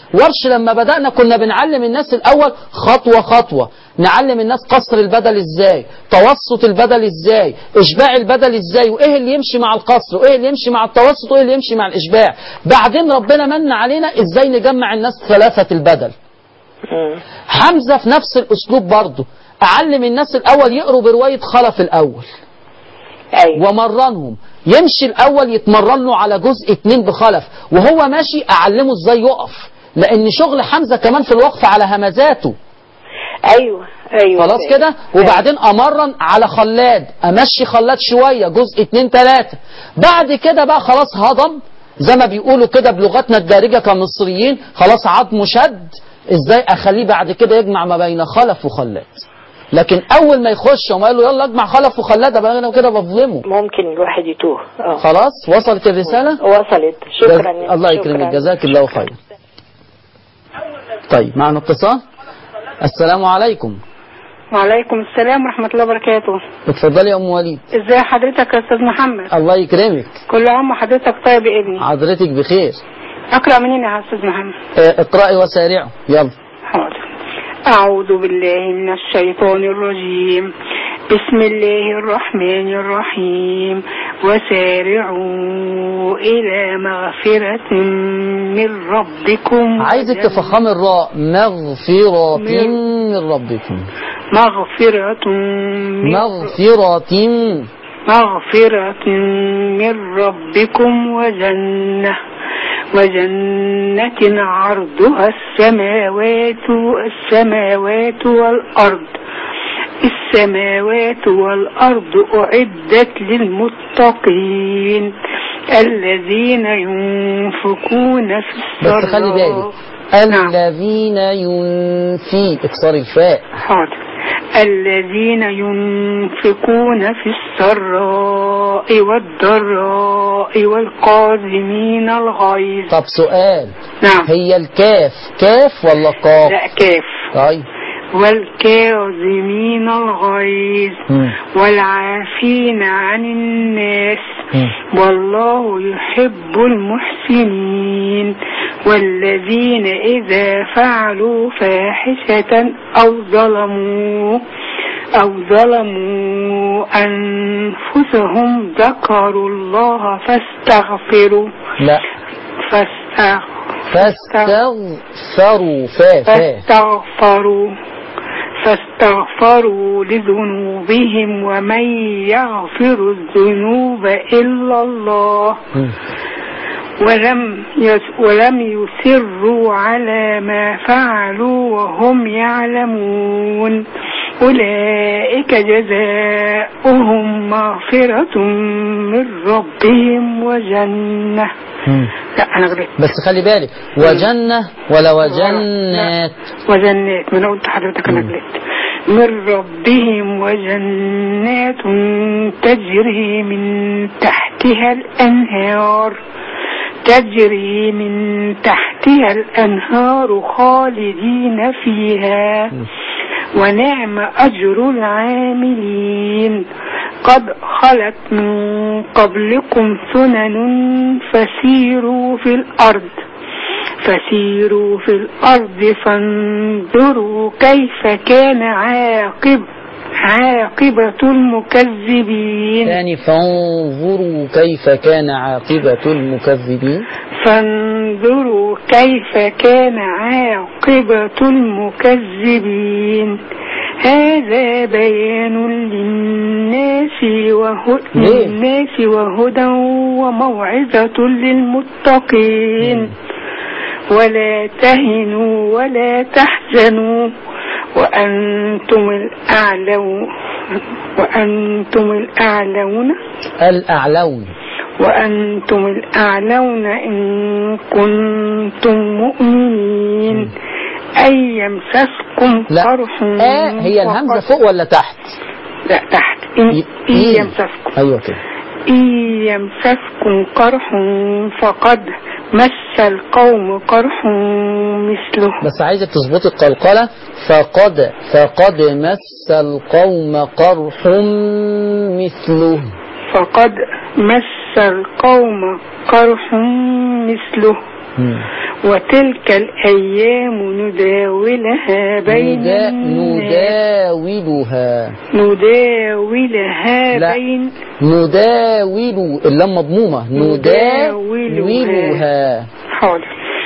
ورش لما بدأنا كنا بنعلم الناس الأول خطوة خطوة نعلم الناس قصر البدل ازاي توسط البدل ازاي اشباع البدل ازاي وايه اللي يمشي مع القصر وايه اللي يمشي مع التوسط وايه اللي يمشي مع الاشباع بعدين ربنا من علينا ازاي نجمع الناس ثلاثة البدل حمزة في نفس الأسلوب برضه أعلم الناس الأول يقروا برواية خلف الأول ايوه ومرنهم يمشي الأول يتمرن له على جزء اتنين بخلف وهو ماشي أعلمه إزاي يقف لأن شغل حمزة كمان في الوقف على همزاته ايوه ايوه خلاص كده وبعدين امرن على خلاد امشي خلاد شويه جزء اتنين تلاته بعد كده بقى خلاص هضم زي ما بيقولوا كده بلغتنا الدارجه كمصريين خلاص عظمه شد ازاي اخليه بعد كده يجمع ما بين خلف وخلاد لكن اول ما يخش وما قال له يلا اجمع خلف وخلاد ابقى انا كده بظلمه ممكن الواحد يتوه اه خلاص وصلت الرساله وصلت شكرا جز- الله يكرمك جزاك الله خيرا طيب معنا اتصال السلام عليكم وعليكم السلام ورحمة الله وبركاته اتفضلي يا ام وليد ازي حضرتك يا استاذ محمد الله يكرمك كل عام وحضرتك طيب يا ابني حضرتك بخير اقرأ منين يا استاذ محمد اه، اقرأي وسارعوا يلا حاضر أعوذ بالله من الشيطان الرجيم بسم الله الرحمن الرحيم وسارعوا إلى مغفرة من ربكم عايزك وجنة- تفخم الراء مغفرة من- من ربكم مغفرة من مغفرة مغفرة من ربكم وجنة وجنة عرضها السماوات السماوات والأرض السماوات والأرض أعدت للمتقين الذين ينفقون في السراء بس خلي بالك نعم. الذين ينفي اكسر الفاء حاضر الذين ينفقون في السراء والضراء والقاذمين الغيظ طب سؤال نعم هي الكاف كاف ولا قاف لا كاف طيب والكاظمين الغيظ مم. والعافين عن الناس مم. والله يحب المحسنين والذين إذا فعلوا فاحشة أو ظلموا أو ظلموا أنفسهم ذكروا الله فاستغفروا لا فاستغفروا فاستغفروا فا فا فاستغفروا فاستغفروا لذنوبهم ومن يغفر الذنوب إلا الله مم. ولم يس ولم يسروا على ما فعلوا وهم يعلمون أولئك جزاؤهم مغفرة من ربهم وجنة مم. لا أنا غلطت بس خلي بالك وجنة ولا وجنات وجنات ما انا قلت حضرتك انا غلطت من ربهم وجنات تجري من تحتها الانهار تجري من تحتها الانهار خالدين فيها ونعم اجر العاملين قد خلت من قبلكم سنن فسيروا في الارض فسيروا في الأرض فانظروا كيف كان عاقب عاقبة المكذبين ثاني فانظروا كيف كان عاقبة المكذبين فانظروا كيف كان عاقبة المكذبين هذا بيان للناس وهدى ليه؟ للناس وهدى وموعظة للمتقين ولا تهنوا ولا تحزنوا وأنتم الأعلون وأنتم الأعلون الأعلون وأنتم الأعلون إن كنتم مؤمنين أن يمسسكم لا قرح آه هي الهمزة فقد- فوق ولا تحت لا تحت إن, ي- إن إيه. يمسسكم أيوة كده إن يمسسكم قرح فقد مس القوم قرح مثله بس عايزك تظبطي القلقلة فقد فقد مس القوم قرح مثله فقد مس القوم قرح مثله مم. وتلك الأيام نداولها بين ندا- الناس نداولها نداولها لا. بين نداول اللام مضمومة نداولها. نداولها حاضر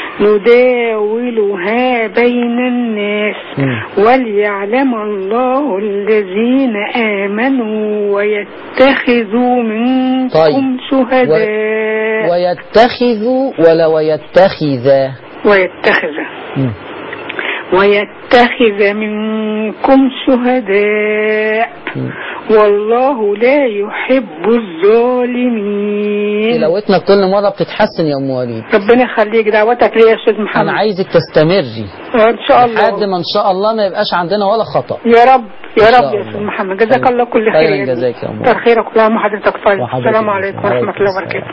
نداولها بين الناس مم. وليعلم الله الذين آمنوا ويتخذوا منكم طيب. شهداء ويتخذ ولا ويتخذ ويتخذ مم. ويتخذ منكم شهداء مم. والله لا يحب الظالمين تلاوتنا كل مرة بتتحسن يا أم وليد ربنا يخليك دعوتك ليا يا استاذ محمد أنا عايزك تستمري ان شاء الله لحد ما إن شاء الله ما يبقاش عندنا ولا خطأ يا رب يا إن شاء رب يا الله. استاذ محمد جزاك خير. الله كل خير خيرا يا ابني. جزاك يا أم كتر خيرك كل عام وحضرتك طيب وحضرتك السلام بخير. عليكم ورحمه عليكم الله السلام. وبركاته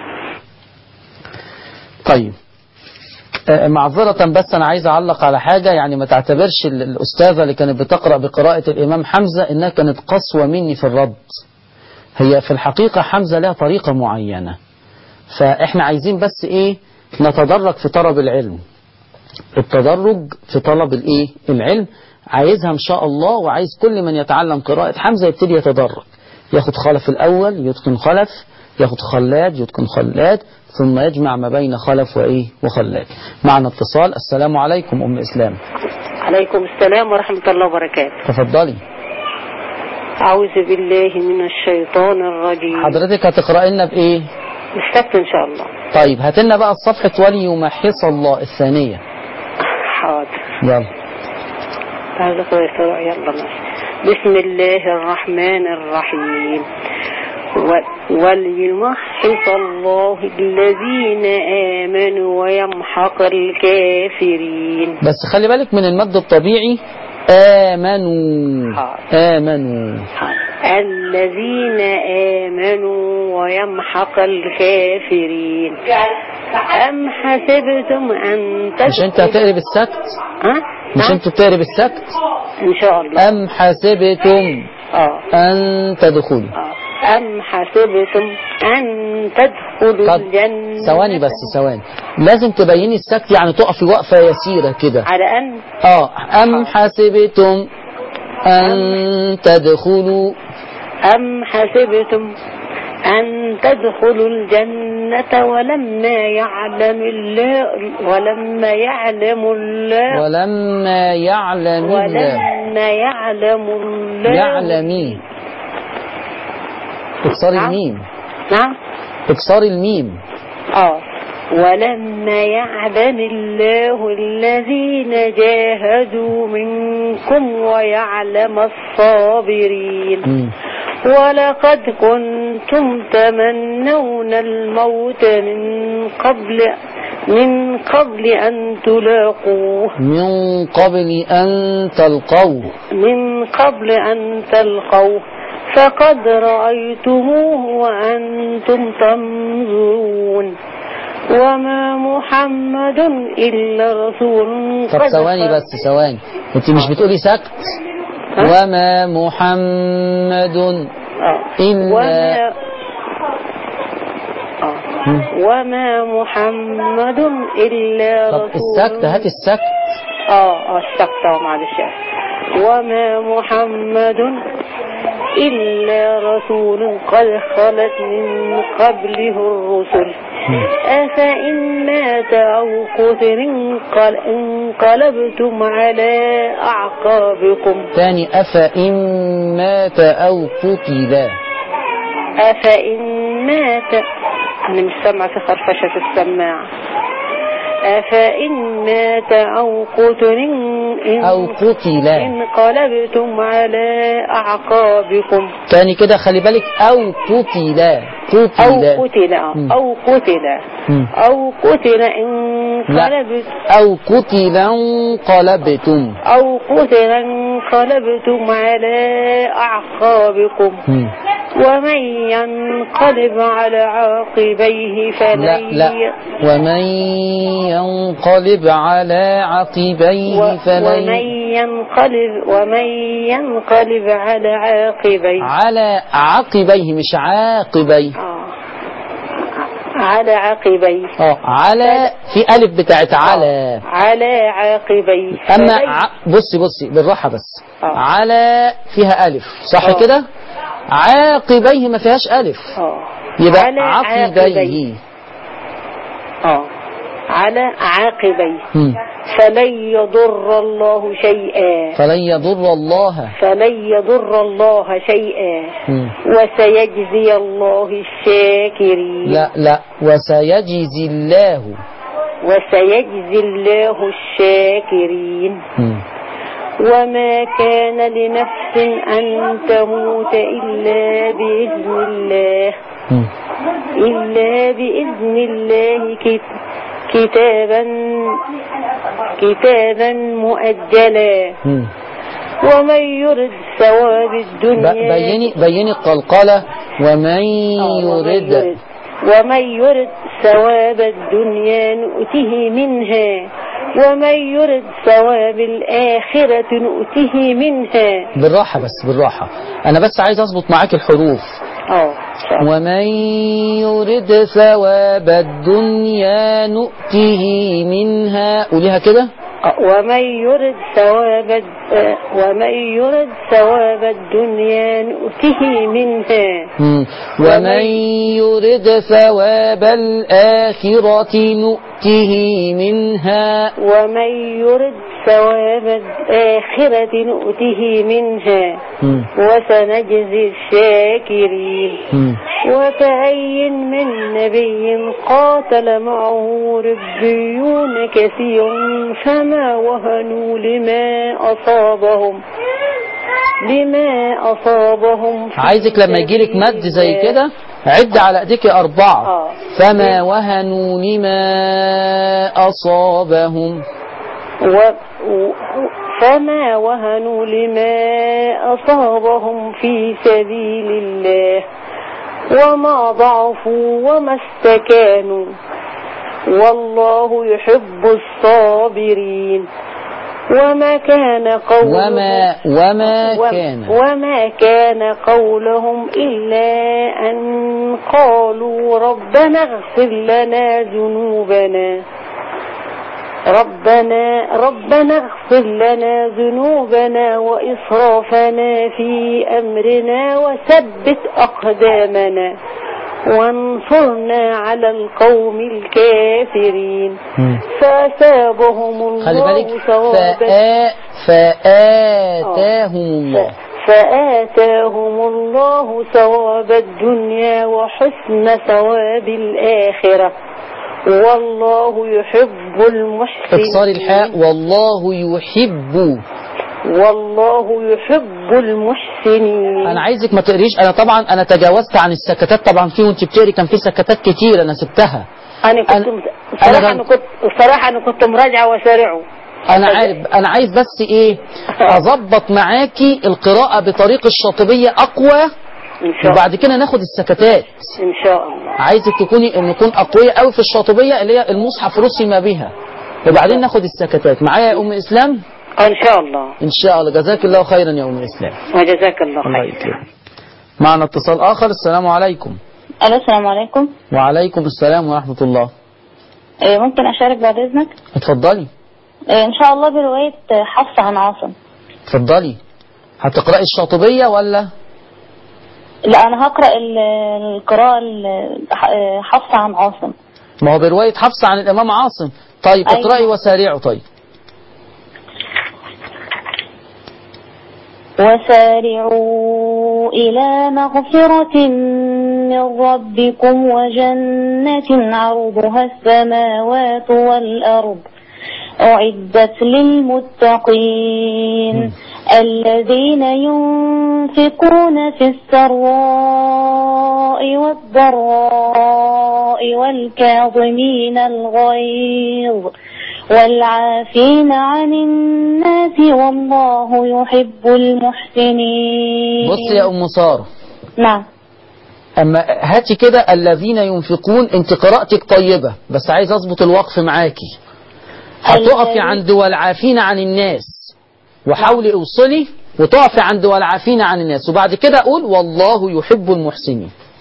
طيب آه، معذرة بس أنا عايز أعلق على حاجة يعني ما تعتبرش ال- الأستاذة اللي كانت بتقرأ بقراءة الإمام حمزة إنها كانت قسوة مني في الرد هي في الحقيقة حمزة لها طريقة معينة فإحنا عايزين بس إيه نتدرج في طلب العلم التدرج في طلب الإيه العلم عايزها إن شاء الله وعايز كل من يتعلم قراءة حمزة يبتدي يتدرج ياخد خلف الأول يتقن خلف ياخد خلاد يتقن خلاد ثم يجمع ما بين خلف وإيه وخلاد معنا اتصال السلام عليكم أم إسلام عليكم السلام ورحمة الله وبركاته تفضلي أعوذ بالله من الشيطان الرجيم حضرتك هتقرأي لنا بإيه السبت إن شاء الله طيب هات لنا بقى الصفحة وليمحص الله الثانية حاضر يلا هذا كويس يلا ماشي بسم الله الرحمن الرحيم و- وليمحص الله الذين آمنوا ويمحق الكافرين بس خلي بالك من المد الطبيعي آمنوا حاضر. آمنوا الذين آمنوا ويمحق الكافرين أم حسبتم أن تدخلوا مش انت هتقري بالسكت ها؟ مش نعم؟ انت بتقري بالسكت إن شاء الله أم حسبتم آه. أن تدخلوا آه. أم حسبتم أن تدخلوا طب الجنة ثواني بس ثواني لازم تبيني السكت يعني تقفي وقفة يسيرة كده على أن اه أم حسبتم أن تدخلوا أم حسبتم أن تدخلوا الجنة ولما يعلم الله ولما يعلم الله ولما يعلم الله ولما يعلم الله يعلمي اكسري نعم. الميم نعم اكسري الميم اه ولما يعلم الله الذين جاهدوا منكم ويعلم الصابرين مم. ولقد كنتم تمنون الموت من قبل من قبل أن تلاقوه من قبل أن تلقوه من قبل أن تلقوه فقد رأيتموه وأنتم تنظرون وما محمد إلا رسول طب قد ثواني خلت- بس ثواني انت مش بتقولي سكت ها؟ وما محمد آه. إلا وما آه. وما محمد إلا طب رسول السكت هات السكت اه اه السكت اه معلش وما محمد إلا رسول قد خلت من قبله الرسل أفإن مات أو قتل انقل انقلبتم على أعقابكم تاني أفإن مات أو قتل أفإن مات أنا مش سامعة في خرفشة في السماعة أفإن مات أو قتل إن أو قتل انقلبتم على أعقابكم تاني كده خلي بالك أو قتل قتل أو قتل مم. أو قتل مم. أو قتل لا انقلبت أو قتل انقلبتم أو قتل انقلبتم على أعقابكم مم. ومن ينقلب على عاقبيه لا فلن لا ومن ينقلب على عقبيه و- ومن فلن ينقلب ومن ينقلب على عاقبيه على عقبيه مش عاقبيه آه. على عقبيه اه على في ألف بتاعت على على عقبيه أما فلي- ع... بصي بصي بالراحة بس آه. على فيها ألف صح آه. كده عاقبيه ما فيهاش ألف اه يبقى على عقبيه اه على عقبيه مم. فلن يضر الله شيئا فلن يضر الله فلن يضر الله شيئا مم. وسيجزي الله الشاكرين لا لا وسيجزي الله وسيجزي الله الشاكرين مم. وما كان لنفس أن تموت إلا بإذن الله مم. إلا بإذن الله كت- كتابا كتابا مؤجلا مم. ومن يرد ثواب ب- الدنيا بيني بيني القلقلة ومن آه، ومن يرد ومن يرد ثواب الدنيا نؤته منها ومن يرد ثواب الآخرة نؤته منها بالراحة بس بالراحة أنا بس عايز أظبط معاك الحروف اه ومن يرد ثواب الدنيا نؤته منها قوليها كده ومن يرد ثواب الد- آه، ومن يرد ثواب الدنيا نؤته منها مم. ومن يرد ثواب الآخرة نؤته منها ومن يرد ثواب الآخرة نؤته منها مم. وسنجزي الشاكرين مم. وكأي من نبي قاتل معه ربيون كثير فما وهنوا لما أصابهم لما أصابهم في عايزك لما يجيلك مد زي سبيل كده عد على ايديك أربعة آه. فما وهنوا لما أصابهم و... و... فما وهنوا لما أصابهم في سبيل الله وما ضعفوا وما استكانوا والله يحب الصابرين وما كان قولهم وما وما وم- كان وما كان قولهم إلا أن قالوا ربنا اغفر لنا ذنوبنا ربنا ربنا اغفر لنا ذنوبنا وإسرافنا في أمرنا وثبت أقدامنا وانصرنا على القوم الكافرين مم. فأثابهم خلي الله بالك ثواب فآ فآتاهم الله فآتاهم الله ثواب الدنيا وحسن ثواب الآخرة والله يحب المحسنين اكسار الحاء والله يحب والله يحب المحسنين انا عايزك ما تقريش انا طبعا انا تجاوزت عن السكتات طبعا في وانت بتقري كان في سكتات كتير انا سبتها أنا كنت أنا- بصراحة أنا أنا كنت بصراحة أنا كنت مراجعة وسارعه انا عارف انا عايز بس ايه اظبط معاكي القراءة بطريق الشاطبية اقوى إن شاء الله وبعد كده ناخد السكتات إن شاء الله عايزك تكوني نكون اقوياء قوي في الشاطبية اللي هي المصحف رسم بها وبعدين ناخد السكتات معايا يا ام اسلام إن شاء الله ان شاء الله جزاك الله خيرا يا ام اسلام وجزاك الله الله خير يكرمك معنا اتصال اخر السلام عليكم الو السلام عليكم وعليكم السلام ورحمة الله إيه، ممكن اشارك بعد اذنك اتفضلي إيه، ان شاء الله برواية حفص عن عاصم اتفضلي هتقرأي الشاطبية ولا لا انا هقرأ ال- القراءة ال- ح- إيه، حفص عن عاصم ما هو برواية حفص عن الإمام عاصم طيب أيوة. اقرأي وسارعوا طيب وسارعوا إلى مغفرة من ربكم وجنة عرضها السماوات والأرض أعدت للمتقين الذين ينفقون في السراء والضراء والكاظمين الغيظ والعافين عن الناس والله يحب المحسنين بص يا أم سارة نعم أما هاتي كده الذين ينفقون انت قراءتك طيبة بس عايز أظبط الوقف معاكي هتقفي الذي- عند والعافين عن الناس وحاولي اوصلي وتقفي عند والعافين عن الناس وبعد كده أقول والله يحب المحسنين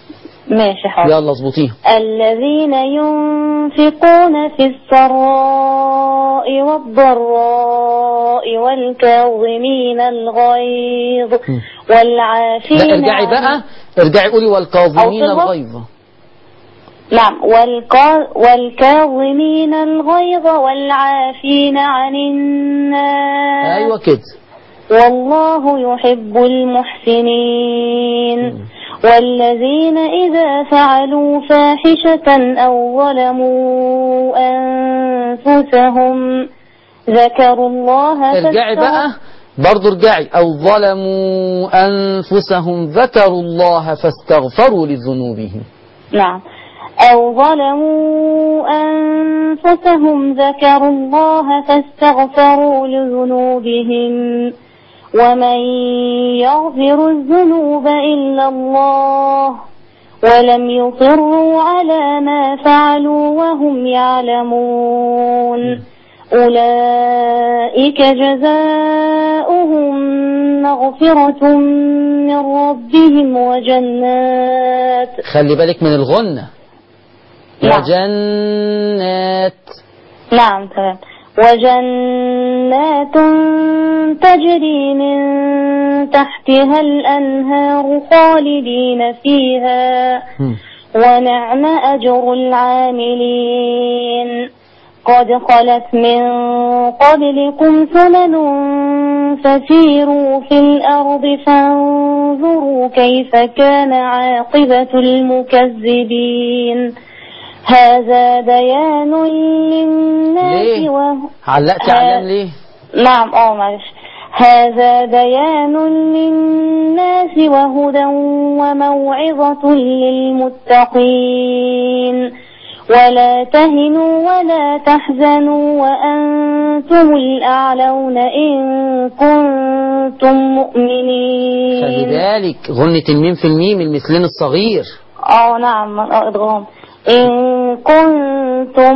ماشي حاضر يلا اظبطيها الذين ينفقون في السراء والضراء والكاظمين الغيظ والعافين لا ارجعي عن- بقى ارجعي قولي والكاظمين أو تغضب. الغيظ نعم والكا... والكاظمين الغيظ والعافين عن الناس ايوه كده والله يحب المحسنين والذين إذا فعلوا فاحشة أو ظلموا أنفسهم ذكروا الله ارجعي فاستغ- بقى برضو ارجعي او ظلموا انفسهم ذكروا الله فاستغفروا لذنوبهم نعم أو ظلموا أنفسهم ذكروا الله فاستغفروا لذنوبهم ومن يغفر الذنوب إلا الله ولم يصروا على ما فعلوا وهم يعلمون أولئك جزاؤهم مغفرة من ربهم وجنات خلي بالك من الغنة نعم. وجنات نعم تمام وجنات تجري من تحتها الأنهار خالدين فيها هم. ونعم أجر العاملين قد خلت من قبلكم سنن فسيروا في الأرض فانظروا كيف كان عاقبة المكذبين هذا بيان للناس ليه؟ وه... علقتي ها- علام ليه نعم اه معلش هذا بيان للناس وهدى وموعظة للمتقين ولا تهنوا ولا تحزنوا وأنتم الأعلون إن كنتم خلي مؤمنين بالك غنة الميم في الميم المثلين الصغير اه نعم آه، ادغام إن كنتم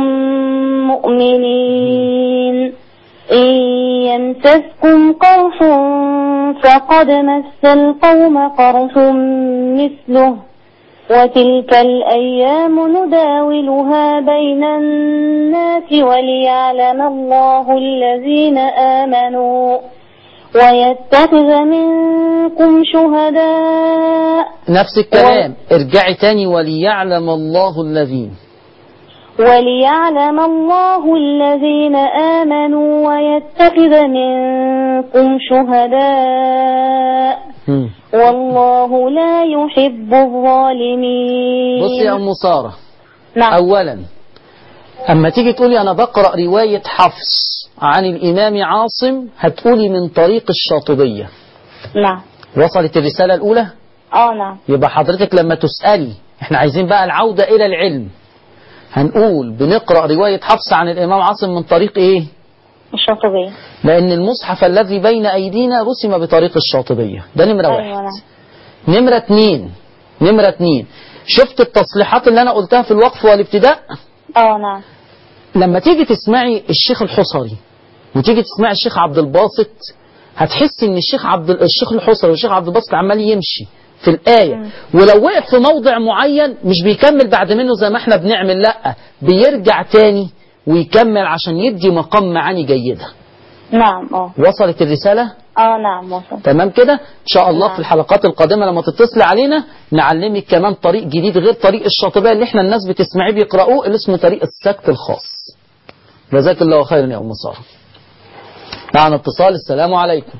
مؤمنين إن يمسسكم قرح فقد مس القوم قرح مثله وتلك الأيام نداولها بين الناس وليعلم الله الذين آمنوا ويتخذ منكم شهداء نفس الكلام ارجعي تاني وليعلم الله الذين وليعلم الله الذين آمنوا ويتخذ منكم شهداء هم. والله لا يحب الظالمين بصي يا ام ساره نعم اولا اما تيجي تقولي انا بقرا روايه حفص عن الامام عاصم هتقولي من طريق الشاطبيه نعم وصلت الرساله الاولى اه نعم يبقى حضرتك لما تسالي احنا عايزين بقى العوده الى العلم هنقول بنقرا روايه حفص عن الامام عاصم من طريق ايه الشاطبية لان المصحف الذي بين ايدينا رسم بطريق الشاطبيه ده نمره أيوة واحد نعم نمرة اتنين نمرة اتنين شفت التصليحات اللي انا قلتها في الوقف والابتداء اه نعم لما تيجي تسمعي الشيخ الحصري وتيجي تسمعي الشيخ عبد الباسط هتحسي ان الشيخ عبد الشيخ الحصري والشيخ عبد الباسط عمال يمشي في الآية ولو وقف في موضع معين مش بيكمل بعد منه زي ما احنا بنعمل لا بيرجع تاني ويكمل عشان يدي مقام معاني جيدة نعم اه وصلت الرسالة اه نعم وصل تمام كده ان شاء الله نعم. في الحلقات القادمه لما تتصلي علينا نعلمك كمان طريق جديد غير طريق الشاطبيه اللي احنا الناس بتسمعيه بيقرأوه اللي اسمه طريق السكت الخاص جزاك الله خيرا يا ام ساره معنا اتصال السلام عليكم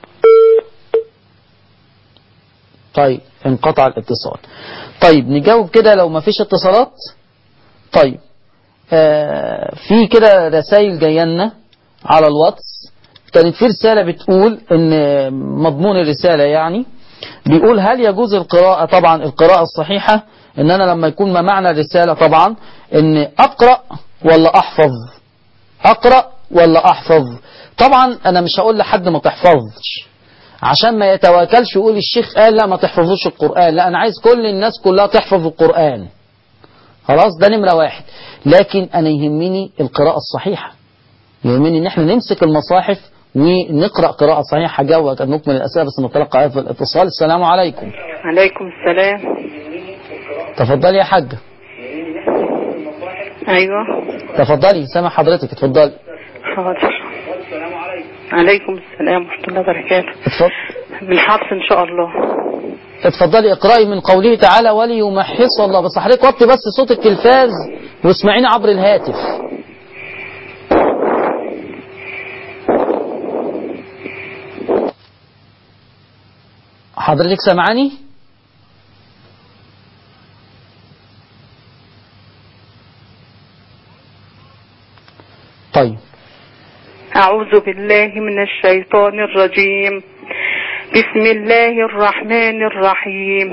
طيب انقطع الاتصال طيب نجاوب كده لو ما فيش اتصالات طيب آه في كده رسائل جايه لنا على الواتس كانت في رسالة بتقول ان مضمون الرسالة يعني بيقول هل يجوز القراءة طبعا القراءة الصحيحة ان انا لما يكون ما معنى الرسالة طبعا ان اقرأ ولا احفظ اقرأ ولا احفظ طبعا انا مش هقول لحد ما تحفظش عشان ما يتواكلش يقول الشيخ قال لا ما تحفظوش القرآن لا انا عايز كل الناس كلها تحفظ القرآن خلاص ده نمرة واحد لكن انا يهمني القراءة الصحيحة يهمني ان احنا نمسك المصاحف ونقرأ قراءة صحيحة هجاوب نكمل الأسئلة بس نتلقى في الاتصال السلام عليكم عليكم السلام تفضلي يا حاجة ايوه تفضلي سامع حضرتك اتفضلي حاضر عليكم السلام ورحمة الله وبركاته اتفضل من حفص ان شاء الله اتفضلي اقرأي من قوله تعالى وليمحص الله بس حضرتك وطي بس صوت التلفاز واسمعيني عبر الهاتف حضرتك سامعاني طيب أعوذ بالله من الشيطان الرجيم بسم الله الرحمن الرحيم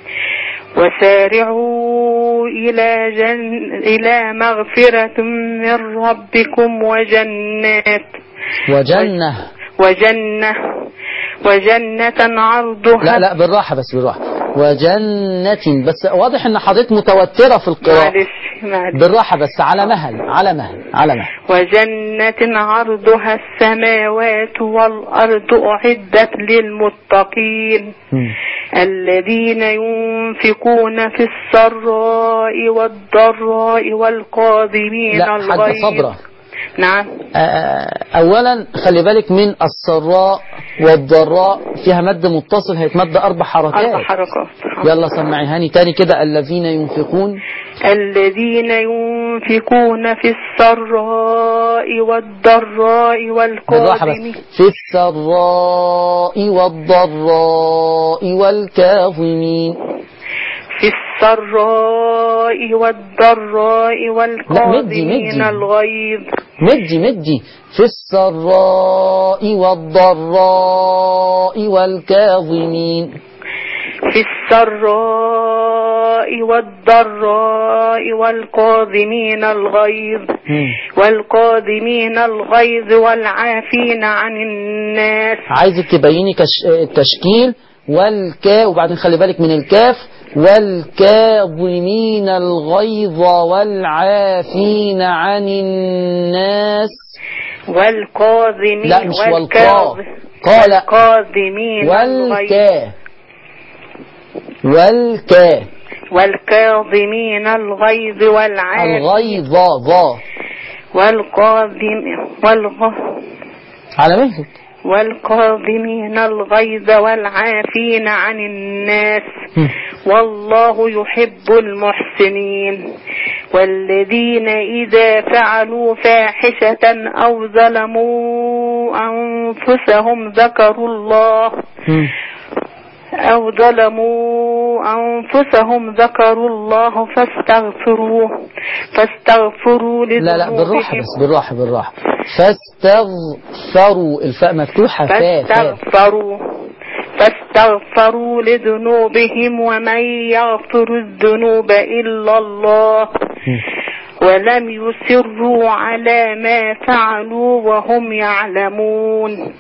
وسارعوا إلى, جن إلى مغفرة من ربكم وجنات وجنة وجنة وجنة عرضها لا لا بالراحة بس بالراحة وجنة بس واضح ان حضرتك متوترة في القراءة معلش معلش بالراحة بس على مهل على مهل على مهل وجنة عرضها السماوات والأرض أعدت للمتقين مم. الذين ينفقون في السراء والضراء والقاذمين لا حاجة الغيظ صبرة نعم آه، اولا خلي بالك من السراء والضراء فيها مد متصل هيتمد اربع حركات أربع حركات يلا سمعيهاني تاني كده الذين ينفقون الذين ينفقون في السراء والضراء بالراحة بس والقاذمين في السراء والضراء والكاظمين في السراء والضراء والقاذمين مدي. الغيظ مدي مدي في السراء والضراء والكاظمين في السراء والضراء والقاذمين الغيظ مم. والقاذمين الغيظ والعافين عن الناس عايزك تبيني كش... التشكيل والكا وبعدين خلي بالك من الكاف والكاظمين الغيظ والعافين عن الناس والقاذمين لا مش والقاء والكاظ- قال والقاذمين الغيظ والكا والكا والكاظمين الغيظ والعافين الغيظ ظا والقاذم والغ على مهلك والقاذمين الغيظ والعافين عن الناس هم. والله يحب المحسنين والذين إذا فعلوا فاحشة أو ظلموا أنفسهم ذكروا الله هم. أو ظلموا أنفسهم ذكروا الله فاستغفروه فاستغفروا لا لا بالراحة لذنوبهم بس بالراحة بالراحة فاستغفروا الفاء مفتوحة فا فا فاستغفروا فاستغفروا لذنوبهم ومن يغفر الذنوب إلا الله ولم يصروا على ما فعلوا وهم يعلمون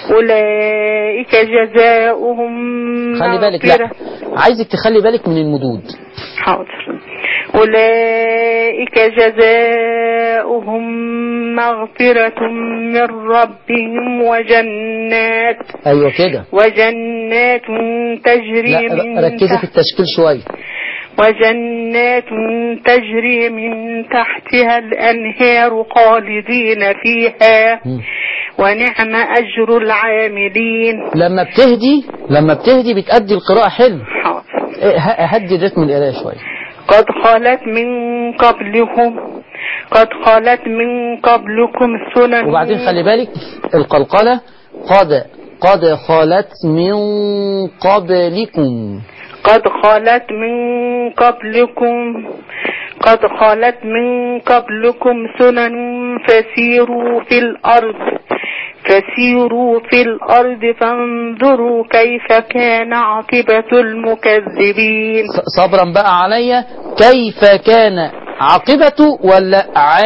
أولئك جزاؤهم خلي بالك لا مغفرة عايزك تخلي بالك من المدود حاضر أولئك جزاؤهم مغفرة من ربهم وجنات ايوه كده وجنات تجري لا من ر- ركزي في تحت التشكيل شوية وجنات تجري من تحتها الأنهار خالدين فيها مم. ونعم أجر العاملين لما بتهدي لما بتهدي بتأدي القراءة حلو حاضر إيه، ه- هدي رتم القراءة شوية قد خلت من قبلكم قد خلت من قبلكم سنن وبعدين خلي بالك القلقلة قد قد خلت من قبلكم قد خلت من قبلكم قد خلت من قبلكم سنن فسيروا في الأرض فسيروا في الأرض فانظروا كيف كان عاقبة المكذبين ص- صبرا بقى عليا كيف كان عاقبته ولا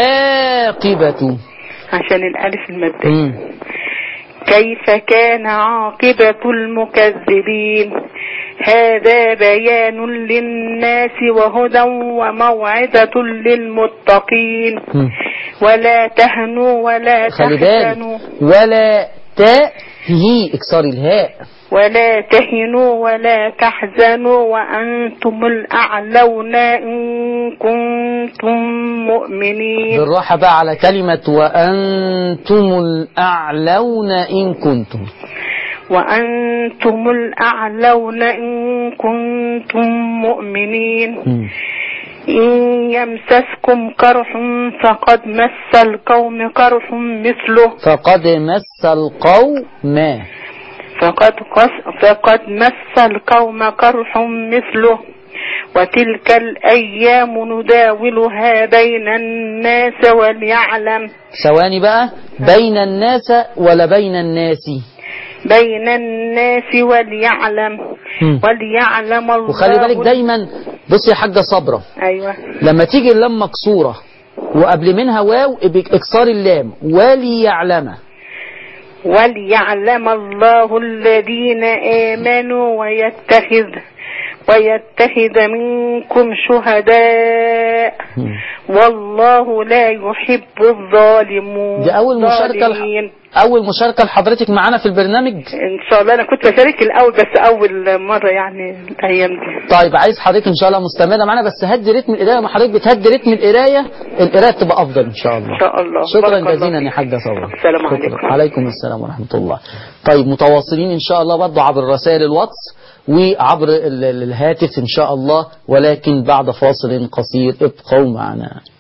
عاقبته عشان الألف المادية مم. كيف كان عاقبة المكذبين هذا بيان للناس وهدى وموعظة للمتقين مم. ولا تهنوا ولا خلي بالك تحزنوا ولا تاء هي اكسري الهاء ولا تهنوا ولا تحزنوا وأنتم الأعلون إن كنتم مؤمنين بالراحة بقى على كلمة وأنتم الأعلون إن كنتم وأنتم الأعلون إن كنتم مؤمنين مم. إن يمسسكم قرح فقد مس القوم قرح مثله فقد مس القوم ما فقد قس فقد مس القوم قرح مثله وتلك الأيام نداولها بين الناس وليعلم ثواني بقى بين الناس ولا بين الناس بين الناس وليعلم مم. وليعلم الله وخلي بالك دايما بص يا حاجة صبرة أيوة لما تيجي اللام مكسورة وقبل منها واو بإكسار اللام وليعلم وليعلم الله الذين آمنوا ويتخذ ويتخذ منكم شهداء والله لا يحب الظالمون دي أول مشاركة الظالمين. أول مشاركة لحضرتك معانا في البرنامج إن شاء الله أنا كنت بشارك الأول بس أول مرة يعني الأيام دي طيب عايز حضرتك إن شاء الله مستمرة معانا بس هدي رتم القراية ما حضرتك بتهدي رتم القراية القراية تبقى أفضل إن شاء الله إن شاء الله شكرا بارك الله جزيلا فيك. يا حاجة صبرا السلام شكرا. عليكم. عليكم السلام ورحمة الله طيب متواصلين إن شاء الله برضو عبر رسائل الواتس وعبر ال- ال- الهاتف إن شاء الله ولكن بعد فاصل قصير ابقوا معنا